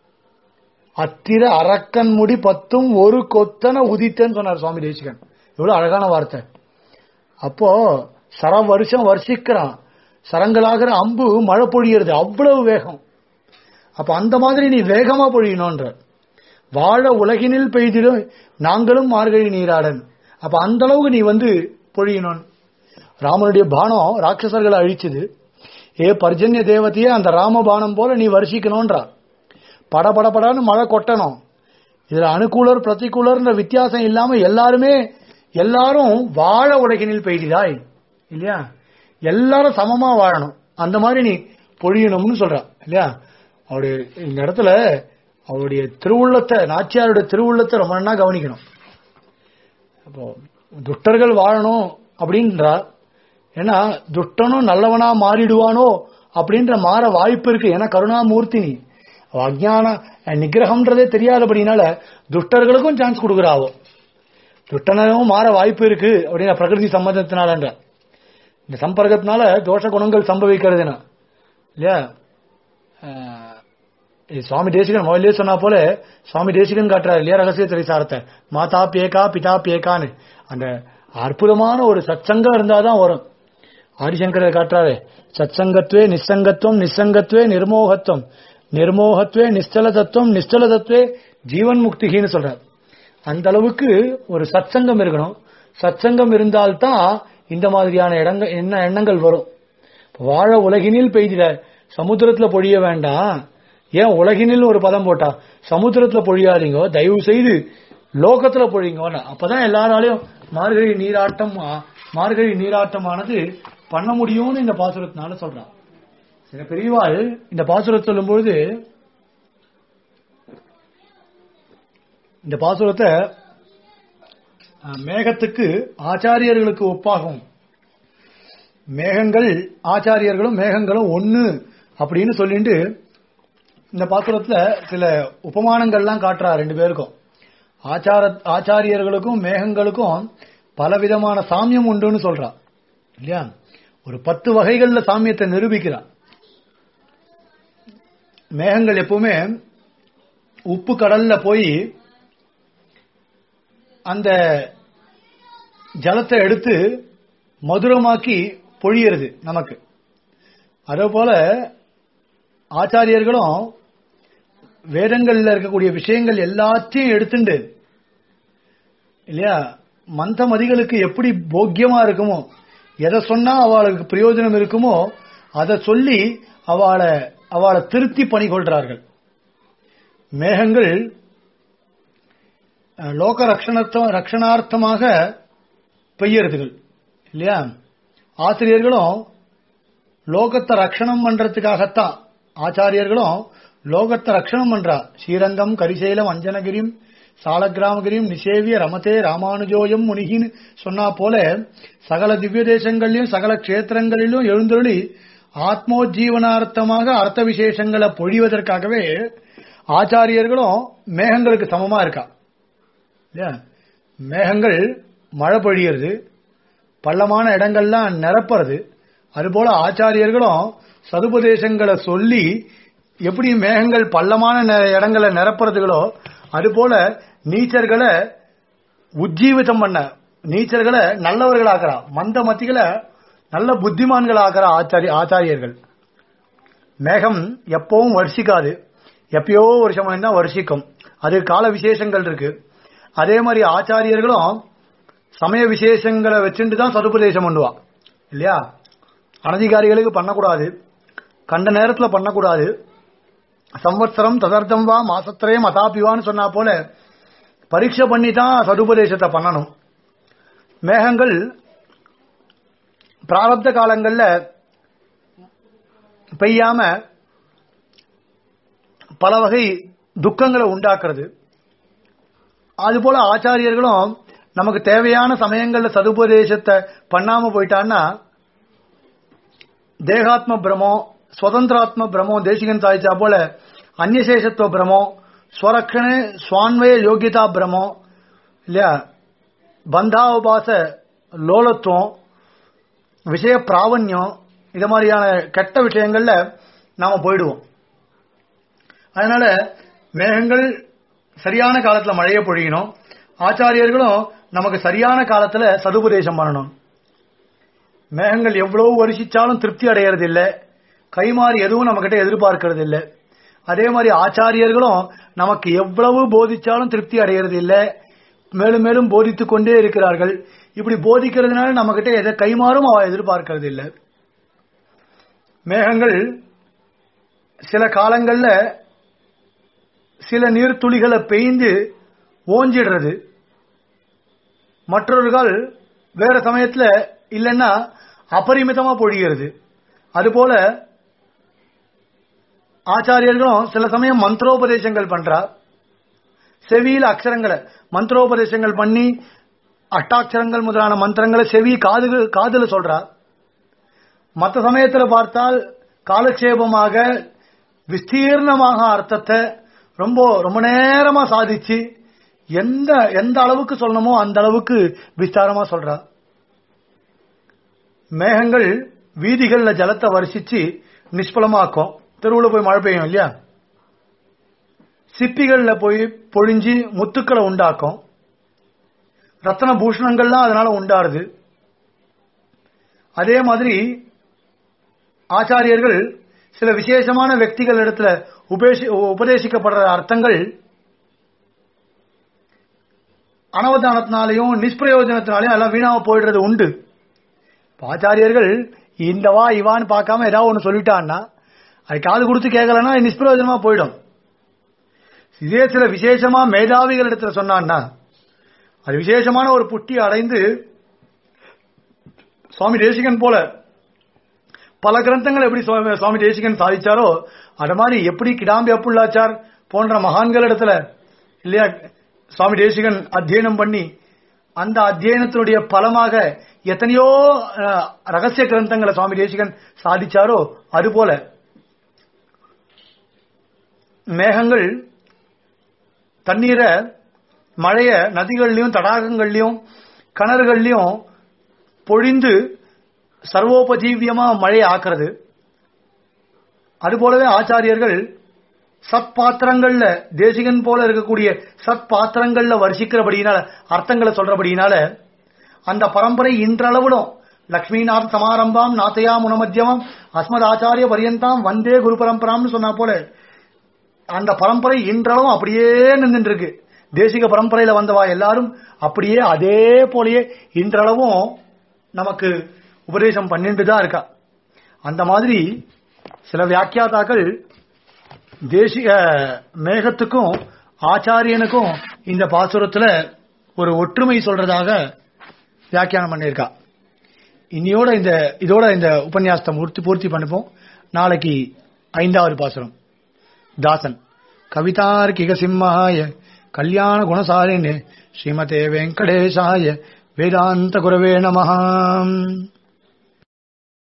அத்திர அரக்கன் முடி பத்தும் ஒரு கொத்தன உதித்தன்னு சொன்னார் சுவாமி தேசிகன் எவ்வளவு அழகான வார்த்தை அப்போ சர வருஷம் வருஷிக்கிறான் சரங்களாகிற அம்பு மழை பொழியறது அவ்வளவு வேகம் அப்ப அந்த மாதிரி நீ வேகமா பொழியணும்ன்ற வாழ உலகினில் பெய்திடும் நாங்களும் மார்கழி நீராடன் அப்ப அந்த அளவுக்கு நீ வந்து பொழியணும் ராமனுடைய பானம் ராட்சசர்களை அழிச்சுது ஏ பர்ஜன்ய தேவதையே அந்த ராம பானம் போல நீ வருஷிக்கணும்ன்றா பட பட படன்னு மழை கொட்டணும் இதுல அனுகூலர் பிரதிகூலர்ன்ற வித்தியாசம் இல்லாம எல்லாருமே எல்லாரும் வாழ உலகினில் பெய்திடாய் இல்லையா எல்லாரும் சமமா வாழணும் அந்த மாதிரி நீ பொழியணும்னு சொல்ற இல்லையா அவருடைய இந்த இடத்துல அவருடைய திருவுள்ளத்தை நாச்சியாருடைய திருவுள்ளத்தை ரொம்ப நன்னா கவனிக்கணும் அப்போ துஷ்டர்கள் வாழணும் அப்படின்றா ஏன்னா துஷ்டனும் நல்லவனா மாறிடுவானோ அப்படின்ற மாற வாய்ப்பு இருக்கு ஏன்னா கருணாமூர்த்தி நீ அவ அஜ்ஞான நிகிரகம்ன்றதே தெரியாதபடினால துஷ்டர்களுக்கும் சான்ஸ் கொடுக்குறாவோ துஷ்டனும் மாற வாய்ப்பு இருக்கு அப்படின்னா பிரகிருதி சம்மதத்தினாலன்ற இந்த சம்பர்க்கத்தினால தோஷ குணங்கள் சம்பவிக்கிறதுனா இல்லையா அஹ், இது சுவாமி தேசிகன் முதல்ல சொன்னா போல சுவாமி தேசிகன் காட்டுறாரு இல்லையா ரகசிய திரைசாரத்தை மாதா பேக்கா பிதா பேக்கான்னு அந்த அற்புதமான ஒரு சத்சங்கம் இருந்தாதான் வரும் ஆதிசங்கரர் காட்டுறாரு சத்சங்கத்வே நிசங்கத்துவம் நிசங்கத்வே நிர்மோகத்துவம் நிர்மோகத்வே நிஸ்தல தத்துவம் நிஸ்தல தத்துவே ஜீவன் முக்திகின்னு சொல்றார் அந்த அளவுக்கு ஒரு சத்சங்கம் இருக்கணும் சத்சங்கம் இருந்தால்தான் இந்த மாதிரியான இடங்க என்ன எண்ணங்கள் வரும் வாழ உலகினில் பெய்திட சமுத்திரத்துல பொழிய வேண்டாம் ஏன் உலகினில் ஒரு பதம் போட்டா சமுத்திரத்துல பொழியாதீங்க தயவு செய்து லோகத்துல பொழிங்க அப்பதான் எல்லாராலையும் மார்கழி நீராட்டம் ஆ, மார்கழி நீராட்டமானது பண்ண முடியும்னு இந்த பாசுரத்தினால சொல்றான் சில பெரியவாள் இந்த பாசுரத்தை சொல்லும்பொழுது இந்த பாசுரத்தை அஹ், மேகத்துக்கு ஆச்சாரியர்களுக்கு ஒப்பாகும் மேகங்கள் ஆச்சாரியர்களும் மேகங்களும் ஒண்ணு அப்படின்னு சொல்லிட்டு இந்த பாசுரத்துல சில உபமானங்கள்லாம் காட்டுறா ரெண்டு பேருக்கும் ஆச்சார ஆச்சாரியர்களுக்கும் மேகங்களுக்கும் பலவிதமான சாமியம் உண்டுன்னு சொல்றா இல்லையா ஒரு பத்து வகைகள்ல சாமியத்தை நிரூபிக்கிறா மேகங்கள் எப்பவுமே உப்பு கடல்ல போய் அந்த ஜலத்தை எடுத்து மதுரமாக்கி பொழியறது நமக்கு அதே போல ஆச்சாரியர்களும் வேதங்கள்ல இருக்கக்கூடிய விஷயங்கள் எல்லாத்தையும் எடுத்துண்டு இல்லையா மந்த மதிகளுக்கு எப்படி போக்கியமா இருக்குமோ எதை சொன்னா அவளுக்கு பிரயோஜனம் இருக்குமோ அதை சொல்லி அவளை அவளை திருத்தி பணி கொள்றார்கள் மேகங்கள் அஹ், லோக ரக்ஷணத்த ரக்ஷணார்த்தமாக பெய்யறதுகள் இல்லையா ஆசிரியர்களும் லோகத்தை ரக்ஷணம் பண்றதுக்காகத்தான் ஆச்சாரியர்களும் லோகத்தை ரக்ஷணம் பண்றா ஸ்ரீரங்கம் கரிசைலம் அஞ்சனகிரியும் சாலக்கிராமகிரியும் நிஷேவிய ரமதே ராமானுஜோயம் முனிகின்னு சொன்னா போல சகல திவ்ய தேசங்கள்லயும் சகல கஷேத்திரங்களிலும் எழுந்தருளி ஆத்மோஜீவனார்த்தமாக அர்த்த விசேஷங்களை பொழிவதற்காகவே ஆச்சாரியர்களும் மேகங்களுக்கு சமமா இருக்கா இல்லையா மேகங்கள் மழை பொழியறது பள்ளமான இடங்கள்லாம் நிரப்புறது அதுபோல ஆச்சாரியர்களும் சதுபதேசங்களை சொல்லி எப்படி மேகங்கள் பள்ளமான நெ- இடங்களை நிரப்புறதுகளோ அதுபோல நீச்சர்களை உஜ்ஜீவிதம் பண்ண நீச்சர்களை நல்லவர்களாக்குறா மந்த மத்திகளை நல்ல புத்திமான்களாக்குறா ஆச்சாரிய ஆச்சாரியர்கள் மேகம் எப்பவும் வருஷிக்காது எப்பயோ ஒரு சமயம் தான் வருஷிக்கும் அது கால விசேஷங்கள் இருக்கு அதே மாதிரி ஆச்சாரியர்களும் சமய விசேஷங்களை வச்சுட்டு தான் சதுபதேசம் பண்ணுவா இல்லையா அனதிகாரிகளுக்கு பண்ணக்கூடாது கண்ட நேரத்துல பண்ணக்கூடாது சம்வத்சரம் ததர்த்தம் வா மாசத்திரயம் அதாபிவான்னு சொன்னா போல பரீட்சை பண்ணி தான் சதுபதேசத்தை பண்ணணும் மேகங்கள் பிராரப்த காலங்கள்ல பெய்யாம பல வகை துக்கங்களை உண்டாக்குறது அதுபோல ஆச்சாரியர்களும் நமக்கு தேவையான சமயங்கள்ல சதுபதேசத்தை பண்ணாம போயிட்டான்னா தேகாத்ம பிரமோ ஸ்வதந்திராத்ம பிரமோ தேசிகன் சாய்ச்சா போல அந்நியசேஷத்துவ பிரமோ ஸ்வரக்ஷணே சுவான்வய யோகிதா பிரமோ இல்லையா பந்தாவபாச லோலத்துவம் விஷய பிராவண்யம் இது மாதிரியான கெட்ட விஷயங்கள்ல நாம போயிடுவோம் அதனால மேகங்கள் சரியான காலத்துல மழையை பொழியணும் ஆச்சாரியர்களும் நமக்கு சரியான காலத்துல சதுபதேசம் பண்ணணும் மேகங்கள் எவ்வளவு வருஷிச்சாலும் திருப்தி அடையறது இல்ல கைமாறி எதுவும் நம்ம கிட்ட எதிர்பார்க்கறது இல்ல அதே மாதிரி ஆச்சாரியர்களும் நமக்கு எவ்வளவு போதிச்சாலும் திருப்தி அடையறது இல்ல மேலும் மேலும் போதித்துக் கொண்டே இருக்கிறார்கள் இப்படி போதிக்கிறதுனால நம்ம கிட்ட எதை கைமாறும் அவ எதிர்பார்க்கறது இல்ல மேகங்கள் சில காலங்கள்ல சில நீர்த்துளிகளை பெய்ந்து ஓஞ்சிடுறது மற்றவர்கள் வேற சமயத்துல இல்லைன்னா அபரிமிதமா பொழிகிறது அதுபோல ஆச்சாரியர்களும் சில சமயம் மந்திரோபதேசங்கள் பண்றா செவியில அக்ஷரங்களை மந்திரோபதேசங்கள் பண்ணி அஷ்டாட்சரங்கள் முதலான மந்திரங்களை செவி காது காதுல சொல்றா மற்ற சமயத்துல பார்த்தால் காலக்ஷேபமாக விஸ்தீர்ணமாக அர்த்தத்தை ரொம்ப ரொம்ப நேரமா சாதிச்சு எந்த எந்த அளவுக்கு சொல்லணுமோ அந்த அளவுக்கு விஸ்தாரமா சொல்றா மேகங்கள் வீதிகள்ல ஜலத்தை வருஷிச்சு நிஷ்பலமாக்கும் தெருவுல போய் மழை பெய்யும் இல்லையா சிப்பிகள்ல போய் பொழிஞ்சு முத்துக்களை உண்டாக்கும் ரத்தன பூஷணங்கள்லாம் அதனால உண்டாருது அதே மாதிரி ஆச்சாரியர்கள் சில விசேஷமான వ్యక్తిகள் இடத்துல உபேசி உபதேசிக்கப்படுற அர்த்தங்கள் அனவதானத்தினாலையும் நிஷ்பிரயோஜனத்தினாலையும் எல்லாம் வீணாம போயிடுறது உண்டு இப்ப ஆச்சாரியர்கள் இந்த வா இவான்னு பார்க்காம ஏதாவது ஒன்று சொல்லிட்டான்னா அது காது கொடுத்து கேட்கலன்னா நிஷ்பிரயோஜனமா போயிடும் இதே சில விசேஷமா மேதாவிகள் இடத்துல சொன்னான்னா அது விசேஷமான ஒரு புட்டி அடைந்து சுவாமி தேசிகன் போல பல கிரந்தங்கள் எப்படி சுவாமி சுவாமி தேசிகன் சாதிச்சாரோ அது மாதிரி எப்படி கிடாம்பி அப்புள்ளாச்சார் போன்ற மகான்கள் இடத்துல இல்லையா சுவாமி தேசிகன் அத்தியனம் பண்ணி அந்த அத்தியனத்தினுடைய பலமாக எத்தனையோ அஹ், ரகசிய கிரந்தங்களை சுவாமி தேசிகன் சாதிச்சாரோ அதுபோல மேகங்கள் தண்ணீரை மழைய நதிகள்லயும் தடாகங்கள்லயும் கிணறுகள்லயும் பொழிந்து சர்வோபஜீவியமா மழையை ஆக்குறது அதுபோலவே ஆச்சாரியர்கள் சத்பாத்திரங்கள்ல தேசிகன் போல இருக்கக்கூடிய சத்பாத்திரங்கள்ல வருஷிக்கிறபடியினால அர்த்தங்களை சொல்றபடியினால அந்த பரம்பரை இன்றளவிலும் லக்ஷ்மிநாத சமாரம்பாம் நாத்தையா முனமத்தியமம் அஸ்மத் ஆச்சாரிய பரியந்தாம் வந்தே குரு பரம்பராம்னு சொன்னா போல அந்த பரம்பரை இன்றளவும் அப்படியே நின்றுட்டு இருக்கு தேசிக பரம்பரையில வந்தவா எல்லாரும் அப்படியே அதே போலயே இன்றளவும் நமக்கு உபதேசம் பண்ணிட்டு தான் இருக்கா அந்த மாதிரி சில வியாக்கியாதாக்கள் தேசிக மேகத்துக்கும் ஆச்சாரியனுக்கும் இந்த பாசுரத்துல ஒரு ஒற்றுமை சொல்றதாக வியாக்கியானம் பண்ணியிருக்கா இன்னையோட இந்த இதோட இந்த உபன்யாசத்தை பூர்த்தி பூர்த்தி பண்ணிப்போம் நாளைக்கு ஐந்தாவது பாசுரம் தாசன் கவிதார்க்கிக சிம்மாய கல்யாண குணசாலினே ஸ்ரீமதே வெங்கடேசாய வேதாந்த குரவே நமஹாம்